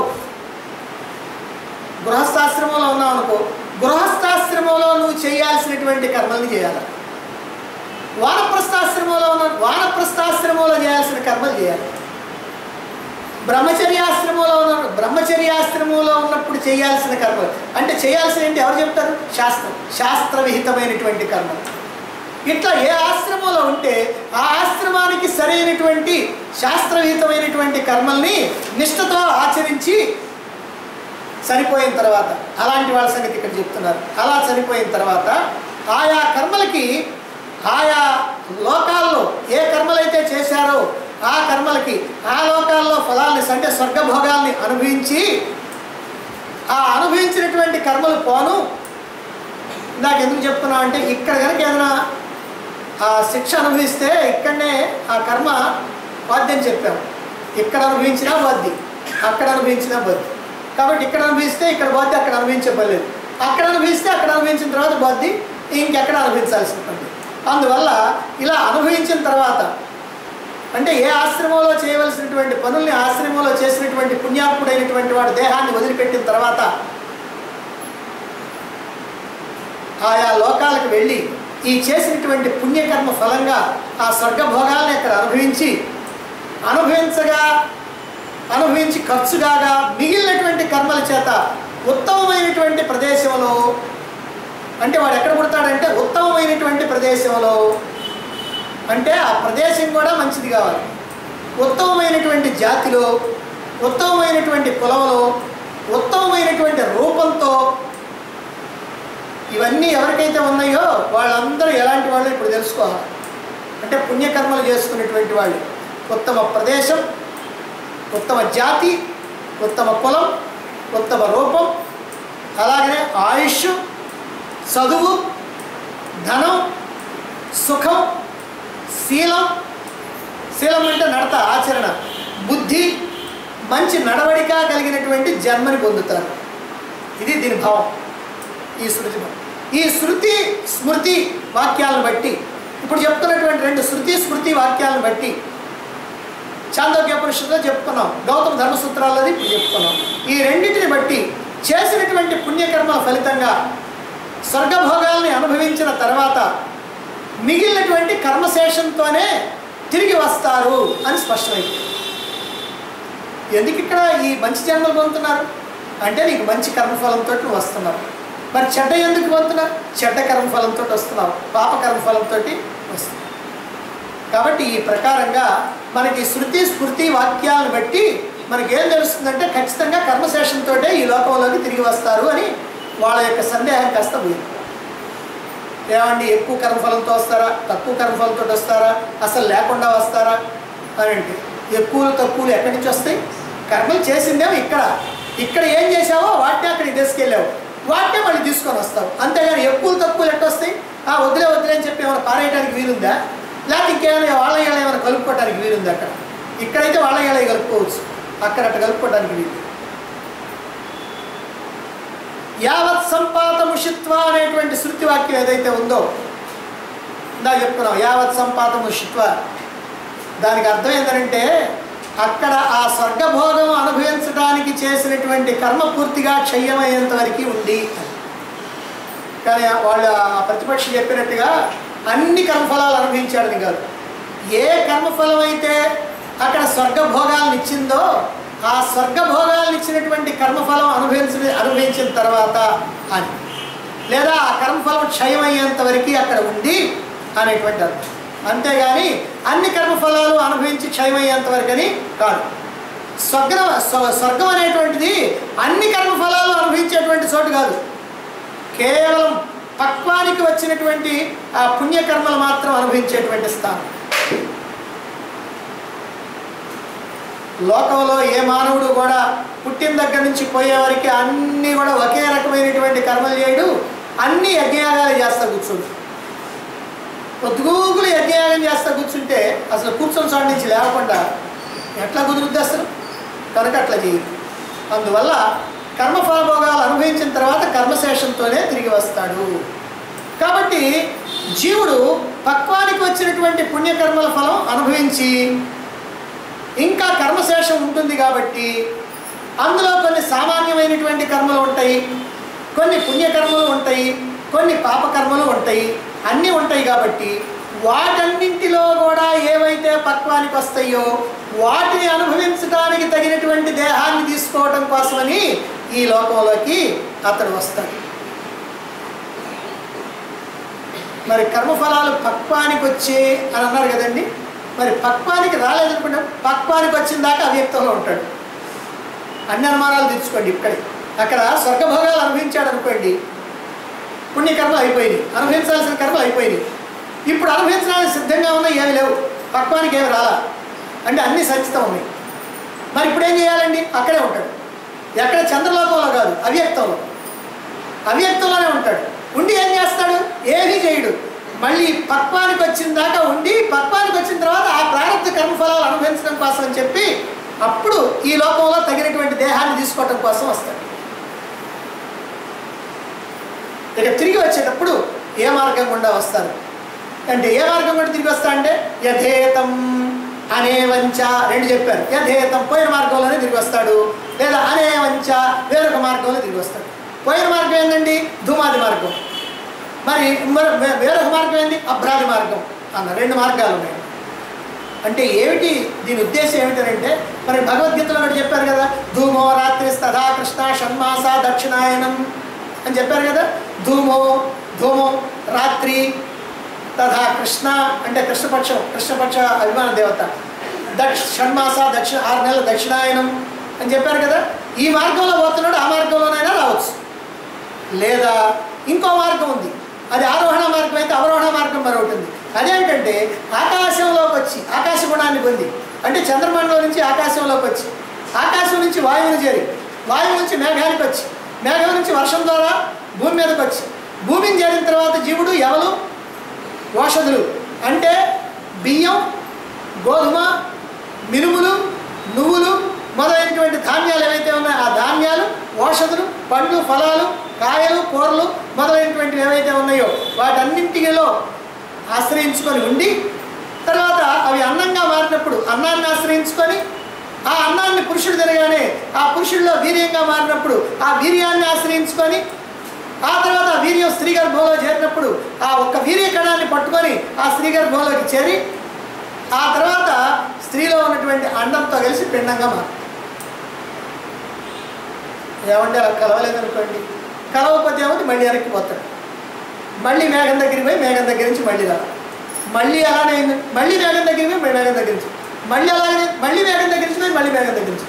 గృహస్థాశ్రమంలో ఉన్నావు అనుకో గృహస్థాశ్రమంలో నువ్వు చేయాల్సినటువంటి కర్మల్ని చేయాలి వానప్రస్థాశ్రమంలో ఉన్న వానప్రస్థాశ్రమంలో చేయాల్సిన కర్మలు చేయాలి బ్రహ్మచర్యాశ్రమంలో ఉన్న బ్రహ్మచర్యాశ్రమంలో ఉన్నప్పుడు చేయాల్సిన కర్మలు అంటే చేయాల్సిన ఏంటి ఎవరు చెప్తారు శాస్త్రం శాస్త్ర విహితమైనటువంటి కర్మలు ఇట్లా ఏ ఆశ్రమంలో ఉంటే ఆ ఆశ్రమానికి సరైనటువంటి శాస్త్రవిహితమైనటువంటి కర్మల్ని నిష్ఠతో ఆచరించి చనిపోయిన తర్వాత అలాంటి వాళ్ళ సంగతి ఇక్కడ చెప్తున్నారు అలా చనిపోయిన తర్వాత ఆయా కర్మలకి ఆయా లోకాల్లో ఏ కర్మలైతే చేశారో ఆ కర్మలకి ఆ లోకాల్లో ఫలాల్ని అంటే స్వర్గభోగాల్ని అనుభవించి ఆ అనుభవించినటువంటి కర్మలు పోను నాకు ఎందుకు చెప్తున్నా అంటే ఇక్కడ కనుక ఏదైనా ఆ శిక్ష అనుభవిస్తే ఇక్కడనే ఆ కర్మ బాధ్యం చెప్పాము ఇక్కడ అనుభవించినా బద్ది అక్కడ అనుభవించినా బద్ది కాబట్టి ఇక్కడ అనుభవిస్తే ఇక్కడ బాధ్య అక్కడ అనుభవించే పని లేదు అక్కడ అనుభవిస్తే అక్కడ అనుభవించిన తర్వాత బాధ్య ఇంకెక్కడ అనుభవించాల్సిన పని లేదు. అందువల్ల ఇలా అనుభవించిన తర్వాత అంటే ఏ ఆశ్రమంలో చేయవలసినటువంటి పనుల్ని ఆశ్రమంలో చేసినటువంటి పుణ్యాత్ముడైనటువంటి వాడు దేహాన్ని వదిలిపెట్టిన తర్వాత ఆయా లోకాలకు వెళ్ళి ఈ చేసినటువంటి పుణ్యకర్మ ఫలంగా ఆ స్వర్గభోగాల్ని అక్కడ అనుభవించి అనుభవించగా అనుభవించి ఖర్చుగాగా మిగిలినటువంటి కర్మల చేత ఉత్తమమైనటువంటి ప్రదేశంలో అంటే వాడు ఎక్కడ పుడతాడంటే ఉత్తమమైనటువంటి ప్రదేశంలో అంటే ఆ ప్రదేశం కూడా మంచిది కావాలి ఉత్తమమైనటువంటి జాతిలో ఉత్తమమైనటువంటి కులంలో ఉత్తమమైనటువంటి రూపంతో ఇవన్నీ ఎవరికైతే ఉన్నాయో వాళ్ళందరూ ఎలాంటి వాళ్ళు ఇప్పుడు తెలుసుకోవాలి అంటే పుణ్యకర్మలు చేసుకునేటువంటి వాళ్ళు ఉత్తమ ప్రదేశం ఉత్తమ జాతి ఉత్తమ కులం ఉత్తమ రూపం అలాగనే ఆయుష్ చదువు ధనం సుఖం శీలం శీలం అంటే నడత ఆచరణ బుద్ధి మంచి నడవడిక కలిగినటువంటి జన్మని పొందుతారు ఇది దీని భావం ఈ శృతి భావం. ఈ శృతి స్మృతి వాక్యాలను బట్టి ఇప్పుడు చెప్తున్నటువంటి రెండు శృతి స్మృతి వాక్యాలను బట్టి చాందోగ్యోపనిషత్తులో చెప్పుకున్నాం గౌతమ ధర్మసూత్రాలది ఇప్పుడు చెప్పుకున్నాం ఈ రెండింటిని బట్టి చేసినటువంటి పుణ్యకర్మల ఫలితంగా స్వర్గభోగాల్ని అనుభవించిన తర్వాత మిగిలినటువంటి కర్మశేషంతోనే తిరిగి వస్తారు అని స్పష్టమైంది ఎందుకు ఇక్కడ ఈ మంచి జన్మలు పొందుతున్నారు అంటే నీకు మంచి కర్మఫలంతో నువ్వు వస్తున్నావు మరి చెడ్డ ఎందుకు పొందుతున్నారు చెడ్డ కర్మఫలంతో వస్తున్నావు పాప కర్మఫలంతో వస్తున్నావు కాబట్టి ఈ ప్రకారంగా మనకి శృతి స్ఫృతి వాక్యాలను బట్టి మనకి ఏం తెలుస్తుందంటే ఖచ్చితంగా కర్మశేషంతో ఈ లోకంలోకి తిరిగి వస్తారు అని వాళ్ళ యొక్క సందేహం కాస్త పోయింది ఏమండి ఎక్కువ కర్మఫలంతో వస్తారా తక్కువ కర్మఫలంతో వస్తారా అసలు లేకుండా వస్తారా అని అంటే ఎక్కువలు తక్కువలు ఎక్కడి నుంచి వస్తాయి కర్మలు చేసిందేమో ఇక్కడ ఇక్కడ ఏం చేసావో వాటిని అక్కడికి తీసుకెళ్ళావు వాటినే మళ్ళీ తీసుకొని వస్తావు అంతేగాని ఎక్కువ తక్కువలు ఎట్ట వస్తాయి ఆ వదిలే వదిలే అని చెప్పి ఏమైనా పారేయడానికి వీలుందా లేకపోతే ఇంకేమైనా వాళ్ళ ఇళ్ళ ఏమైనా కలుపుకోవడానికి వీలుంది అక్కడ ఇక్కడైతే వాళ్ళ ఇళ్ళ కలుపుకోవచ్చు అక్కడ అట్ట కలుపుకోవడానికి వీలు యావత్ సంపాతముషిత్వ అనేటువంటి శృతి వాక్యం ఏదైతే ఉందో ఇందా చెప్పుకున్నాం యావత్ సంపాతముషిత్వ దానికి అర్థం ఏంటంటే అక్కడ ఆ స్వర్గభోగం అనుభవించడానికి చేసి చేసినటువంటి కర్మ పూర్తిగా క్షయమయ్యేంత వరకు ఉంది అని. కానీ వాళ్ళు ఆ ప్రతిపక్షి చెప్పినట్టుగా అన్ని కర్మఫలాలు అనుభవించాడని కాదు ఏ కర్మఫలం అయితే అక్కడ స్వర్గభోగాలను ఇచ్చిందో ఆ స్వర్గభోగాలను ఇచ్చినటువంటి కర్మఫలం అనుభవించిన అనుభవించిన తర్వాత అని లేదా ఆ కర్మఫలం క్షయమయ్యేంత వరకు అక్కడ ఉంది అనేటువంటి అర్థం అంతేగాని అన్ని కర్మఫలాలు అనుభవించి క్షయమయ్యేంత వరకు అని కాదు స్వర్గం స్వ- స్వర్గం అనేటువంటిది అన్ని కర్మఫలాలు అనుభవించేటువంటి చోటు కాదు కేవలం పక్వానికి వచ్చినటువంటి ఆ పుణ్యకర్మలు మాత్రం అనుభవించేటువంటి స్థానం లోకంలో ఏ మానవుడు కూడా పుట్టిన దగ్గర నుంచి పోయే వరకు అన్నీ కూడా ఒకే రకమైనటువంటి కర్మలు చేయడు అన్ని యజ్ఞయాగాలు చేస్తా కూర్చోడు పొద్దుగూకులు యజ్ఞయాగం చేస్తా కూర్చుంటే అసలు కూర్చొని చోట నుంచి లేకుండా ఎట్లా కుదురుద్ది అసలు కనుక అట్లా చేయదు అందువల్ల కర్మఫల భోగాలు అనుభవించిన తర్వాత కర్మశేషంతోనే తిరిగి వస్తాడు కాబట్టి జీవుడు పక్వానికి వచ్చినటువంటి పుణ్యకర్మల ఫలం అనుభవించి ఇంకా కర్మశేషం ఉంటుంది కాబట్టి అందులో కొన్ని సామాన్యమైనటువంటి కర్మలు ఉంటాయి కొన్ని పుణ్యకర్మలు ఉంటాయి కొన్ని పాపకర్మలు ఉంటాయి అన్నీ ఉంటాయి కాబట్టి వాటన్నింటిలో కూడా ఏవైతే పక్వానికి వస్తాయో వాటిని అనుభవించడానికి తగినటువంటి దేహాన్ని తీసుకోవడం కోసమని ఈ లోకంలోకి అతడు వస్తాడు మరి కర్మఫలాలు పక్వానికి వచ్చే అని అన్నారు కదండి మరి పక్వానికి రాలేదనుకుంటే పక్వానికి వచ్చిన దాకా అవ్యక్తంలో ఉంటాడు అన్ని అనుమానాలు తెచ్చుకోండి ఇక్కడే అక్కడ స్వర్గభోగాలు అనుభవించాడు అనుకోండి పుణ్యకర్మలు అయిపోయినాయి అనుభవించాల్సిన కర్మలు అయిపోయినాయి ఇప్పుడు అనుభవించడానికి సిద్ధంగా ఉన్నాయి ఏమి లేవు పక్వానికి ఏమి రాలా అంటే అన్నీ సచితం ఉన్నాయి మరి ఇప్పుడు ఏం చేయాలండి అక్కడే ఉంటాడు ఎక్కడ చంద్రలోకంలో కాదు అవ్యక్తంలో అవ్యక్తంలోనే ఉంటాడు ఉండి ఏం చేస్తాడు ఏమీ చేయడు మళ్ళీ పక్వానికి వచ్చిన దాకా ఉండి పక్వానికి వచ్చిన తర్వాత ఆ ప్రారంభ కర్మఫలాలు అనుభవించడం కోసం అని చెప్పి అప్పుడు ఈ లోకంలో తగినటువంటి దేహాన్ని తీసుకోవటం కోసం వస్తాడు ఇక తిరిగి వచ్చేటప్పుడు ఏ మార్గం గుండా వస్తారు అంటే ఏ మార్గం గుండా తిరిగి వస్తా అంటే యథేతం అనేవంచ రెండు చెప్పారు యథేతం పోయిన మార్గంలోనే తిరిగి వస్తాడు లేదా అనేవంచ వేరొక మార్గంలో తిరిగి వస్తాడు పోయిన మార్గం ఏంటండి ధూమాది మార్గం మరి మరి వే- వేరొక మార్గం ఏంది అభ్రాది మార్గం అన్న రెండు మార్గాలు ఉన్నాయి అంటే ఏమిటి దీని ఉద్దేశం ఏమిటంటే మరి భగవద్గీతలో ఒకటి చెప్పారు కదా ధూమో రాత్రి తథా కృష్ణ షణ్మాస దక్షిణాయనం అని చెప్పారు కదా ధూమో ధూమో రాత్రి తథా కృష్ణ అంటే కృష్ణపక్షం కృష్ణపక్ష అభిమాన దేవత దక్ష షణ్మాస దక్షిణ ఆరు నెలల దక్షిణాయనం అని చెప్పారు కదా ఈ మార్గంలో పోతున్నాడు ఆ మార్గంలోనైనా రావచ్చు లేదా ఇంకో మార్గం ఉంది అది ఆరోహణ మార్గం అయితే అవరోహణ మార్గం మరొకటి ఉంది అదేంటంటే ఆకాశంలోకి వచ్చి ఆకాశ గుణాన్ని పొంది అంటే చంద్రమండలం నుంచి ఆకాశంలోకి వచ్చి ఆకాశం నుంచి వాయువుని చేరి వాయువు నుంచి మేఘానికి వచ్చి మేఘం నుంచి వర్షం ద్వారా భూమి మీదకి వచ్చి భూమిని చేరిన తర్వాత జీవుడు ఎవలు ఓషధులు అంటే బియ్యం గోధుమ మినుములు నువ్వులు మొదలైనటువంటి ధాన్యాలు ఏవైతే ఉన్నాయో ఆ ధాన్యాలు ఓషధులు పండ్లు ఫలాలు కాయలు కూరలు మొదలైనటువంటివి ఏవైతే ఉన్నాయో వాటన్నింటిలో ఆశ్రయించుకొని ఉండి తర్వాత అవి అన్నంగా మారినప్పుడు అన్నాన్ని ఆశ్రయించుకొని ఆ అన్నాన్ని పురుషుడు తినగానే ఆ పురుషుడిలో వీర్యంగా మారినప్పుడు ఆ వీర్యాన్ని ఆశ్రయించుకొని ఆ తర్వాత ఆ వీర్యం స్త్రీ గర్భంలో చేరినప్పుడు ఆ ఒక్క వీర్య కణాన్ని పట్టుకొని ఆ స్త్రీ గర్భంలోకి చేరి ఆ తర్వాత స్త్రీలో ఉన్నటువంటి అండంతో కలిసి పిండంగా మారు ఏమంటే అలా కలవలేదనుకోండి కలవకపోతే ఏమో మళ్ళీ వెనక్కి పోతాడు మళ్ళీ మేఘం దగ్గరికి పోయి మేఘం దగ్గర నుంచి మళ్ళీ రా మళ్ళీ అలానే అయింది మళ్ళీ మేఘం దగ్గరికి పోయి మేఘం దగ్గర నుంచి మళ్ళీ అలాగే మళ్ళీ మేఘం దగ్గర నుంచి పోయి మళ్ళీ మేఘం దగ్గర నుంచి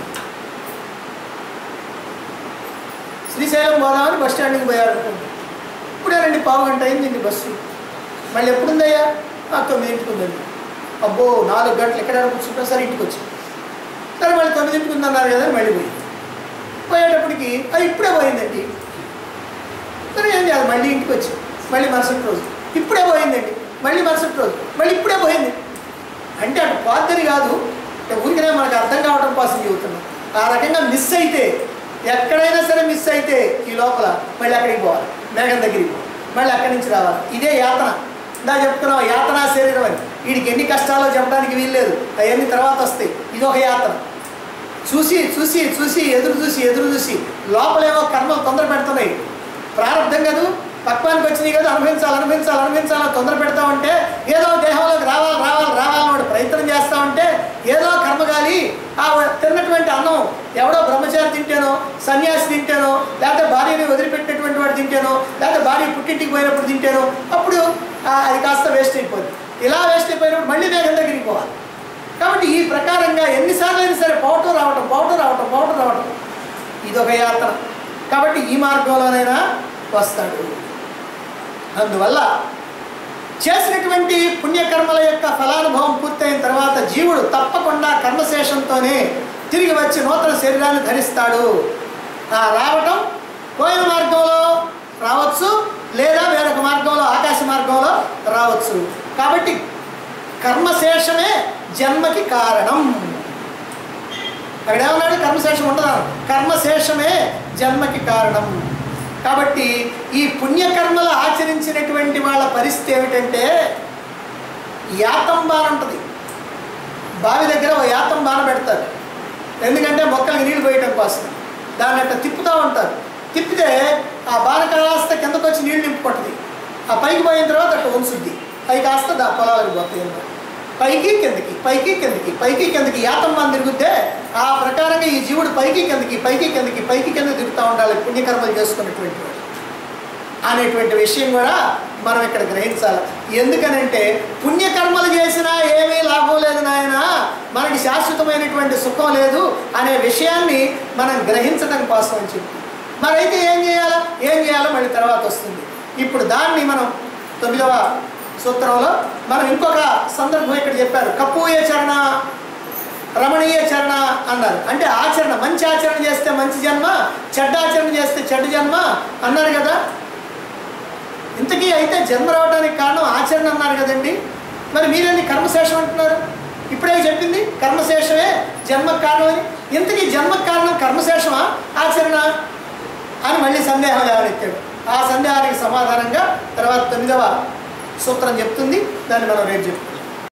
శ్రీశైలం పోదామని బస్ స్టాండ్కి పోయారు అనుకోండి ఇప్పుడే రండి పావు గంట అయింది ఇంటి బస్సు మళ్ళీ ఎప్పుడుందయ్యా ఆ, తొమ్మిదింటికి ఉందండి అబ్బో నాలుగు గంటలు ఎక్కడ కూర్చుంటాం సరే ఇంటికి వచ్చి సరే మళ్ళీ తొమ్మిదింటికి ఉందన్నారు కదా అని మళ్ళీ పోయి పోయేటప్పటికి అది ఇప్పుడే పోయిందండి సరే ఏం చేయాలి మళ్ళీ ఇంటికి వచ్చి మళ్ళీ మరుసటి రోజు ఇప్పుడే పోయిందండి మళ్ళీ మరుసటి రోజు మళ్ళీ ఇప్పుడే పోయింది అంటే అటు పోద్దని కాదు అంటే ఊరికనే మనకు అర్థం కావడం కోసం చెబుతున్నాం ఆ రకంగా మిస్ అయితే ఎక్కడైనా సరే మిస్ అయితే ఈ లోపల మళ్ళీ అక్కడికి పోవాలి మేఘం దగ్గరికి పోవాలి మళ్ళీ అక్కడి నుంచి రావాలి ఇదే యాతన ఇందా చెప్తున్నాం యాతనా శరీరం అని వీడికి ఎన్ని కష్టాలో చెప్పడానికి వీల్లేదు అవన్నీ తర్వాత వస్తాయి ఇది ఒక యాతన చూసి చూసి చూసి ఎదురు చూసి ఎదురు చూసి లోపలేమో కర్మలు తొందర పెడుతున్నాయి ప్రారంభం కాదు పక్వానికి వచ్చినాయి కదా అనుభవించాలి అనుభవించాలి అనుభవించాలని తొందర పెడతా ఉంటే ఏదో దేహంలోకి రావాలి రావాలి రావాలని వాడు ప్రయత్నం చేస్తా ఉంటే ఏదో కర్మగాలి ఆ తిన్నటువంటి అన్నం ఎవడో బ్రహ్మచారి తింటేనో సన్యాసి తింటేనో లేకపోతే భార్యని వదిలిపెట్టినటువంటి వాడు తింటేనో లేకపోతే భార్య పుట్టింటికి పోయినప్పుడు తింటేనో అప్పుడు ఆ, అది కాస్త వేస్ట్ అయిపోద్ది ఇలా వేస్ట్ అయిపోయినప్పుడు మళ్ళీ దేహం దగ్గరికి పోవాలి కాబట్టి ఈ ప్రకారంగా ఎన్నిసార్లు అయినా సరే పోవటం రావటం పోవటం రావటం పోవటం రావటం ఇదొక యాత్ర కాబట్టి ఈ మార్గంలోనైనా వస్తాడు అందువల్ల చేసినటువంటి పుణ్యకర్మల యొక్క ఫలానుభవం పూర్తయిన తర్వాత జీవుడు తప్పకుండా కర్మశేషంతోనే తిరిగి వచ్చి నూతన శరీరాన్ని ధరిస్తాడు ఆ రావటం పోయిన మార్గంలో రావచ్చు లేదా వేరొక మార్గంలో ఆకాశ మార్గంలో రావచ్చు కాబట్టి కర్మశేషమే జన్మకి కారణం అక్కడ ఏమన్నాడు కర్మశేషం ఉండదా కర్మశేషమే జన్మకి కారణం కాబట్టి ఈ పుణ్యకర్మలు ఆచరించినటువంటి వాళ్ళ పరిస్థితి ఏమిటంటే యాతం బాణ ఉంటుంది బావి దగ్గర ఓ యాతం బాణ పెడతారు ఎందుకంటే మొక్కలకి నీళ్ళు పోయటం కోసం దాన్ని అట్లా తిప్పుతూ ఉంటారు తిప్పితే ఆ బాణ కాస్త కిందకు వచ్చి నీళ్ళు నింపుకుంటుంది ఆ పైకి పోయిన తర్వాత అట్లా ఉంచుద్ది అవి కాస్త దా పొలాలకు పోతాయి అన్నమాట పైకి కిందకి పైకి కిందకి పైకి కిందకి యాతం బాణ తిరుగుతే ఆ ప్రకారంగా ఈ జీవుడు పైకి కిందకి పైకి కిందకి పైకి కిందకి తిరుగుతూ ఉండాలి పుణ్యకర్మలు చేసుకున్నటువంటి వాడు అనేటువంటి విషయం కూడా మనం ఇక్కడ గ్రహించాలి ఎందుకనంటే పుణ్యకర్మలు చేసినా ఏమీ లాభం లేదు నాయన మనకి శాశ్వతమైనటువంటి సుఖం లేదు అనే విషయాన్ని మనం గ్రహించడం కోసం అని చెప్పి మరైతే ఏం చేయాలా ఏం చేయాలో మళ్ళీ తర్వాత వస్తుంది ఇప్పుడు దాన్ని మనం తొమ్మిదవ సూత్రంలో మనం ఇంకొక సందర్భం ఇక్కడ చెప్పారు కపూయ చరణ రమణీయ చరణ అన్నారు అంటే ఆచరణ మంచి ఆచరణ చేస్తే మంచి జన్మ చెడ్డ ఆచరణ చేస్తే చెడ్డ జన్మ అన్నారు కదా ఇంతకీ అయితే జన్మ రావడానికి కారణం ఆచరణ అన్నారు కదండి మరి మీరేంది కర్మశేషం అంటున్నారు ఇప్పుడే చెప్పింది కర్మశేషమే జన్మకు కారణం అని ఇంతకీ జన్మకు కారణం కర్మశేషమా ఆచరణ అని మళ్ళీ సందేహం లేవనెత్తాడు ఆ సందేహానికి సమాధానంగా తర్వాత తొమ్మిదవ సూత్రం చెప్తుంది దాన్ని మనం రేపు చెప్పుకుందాం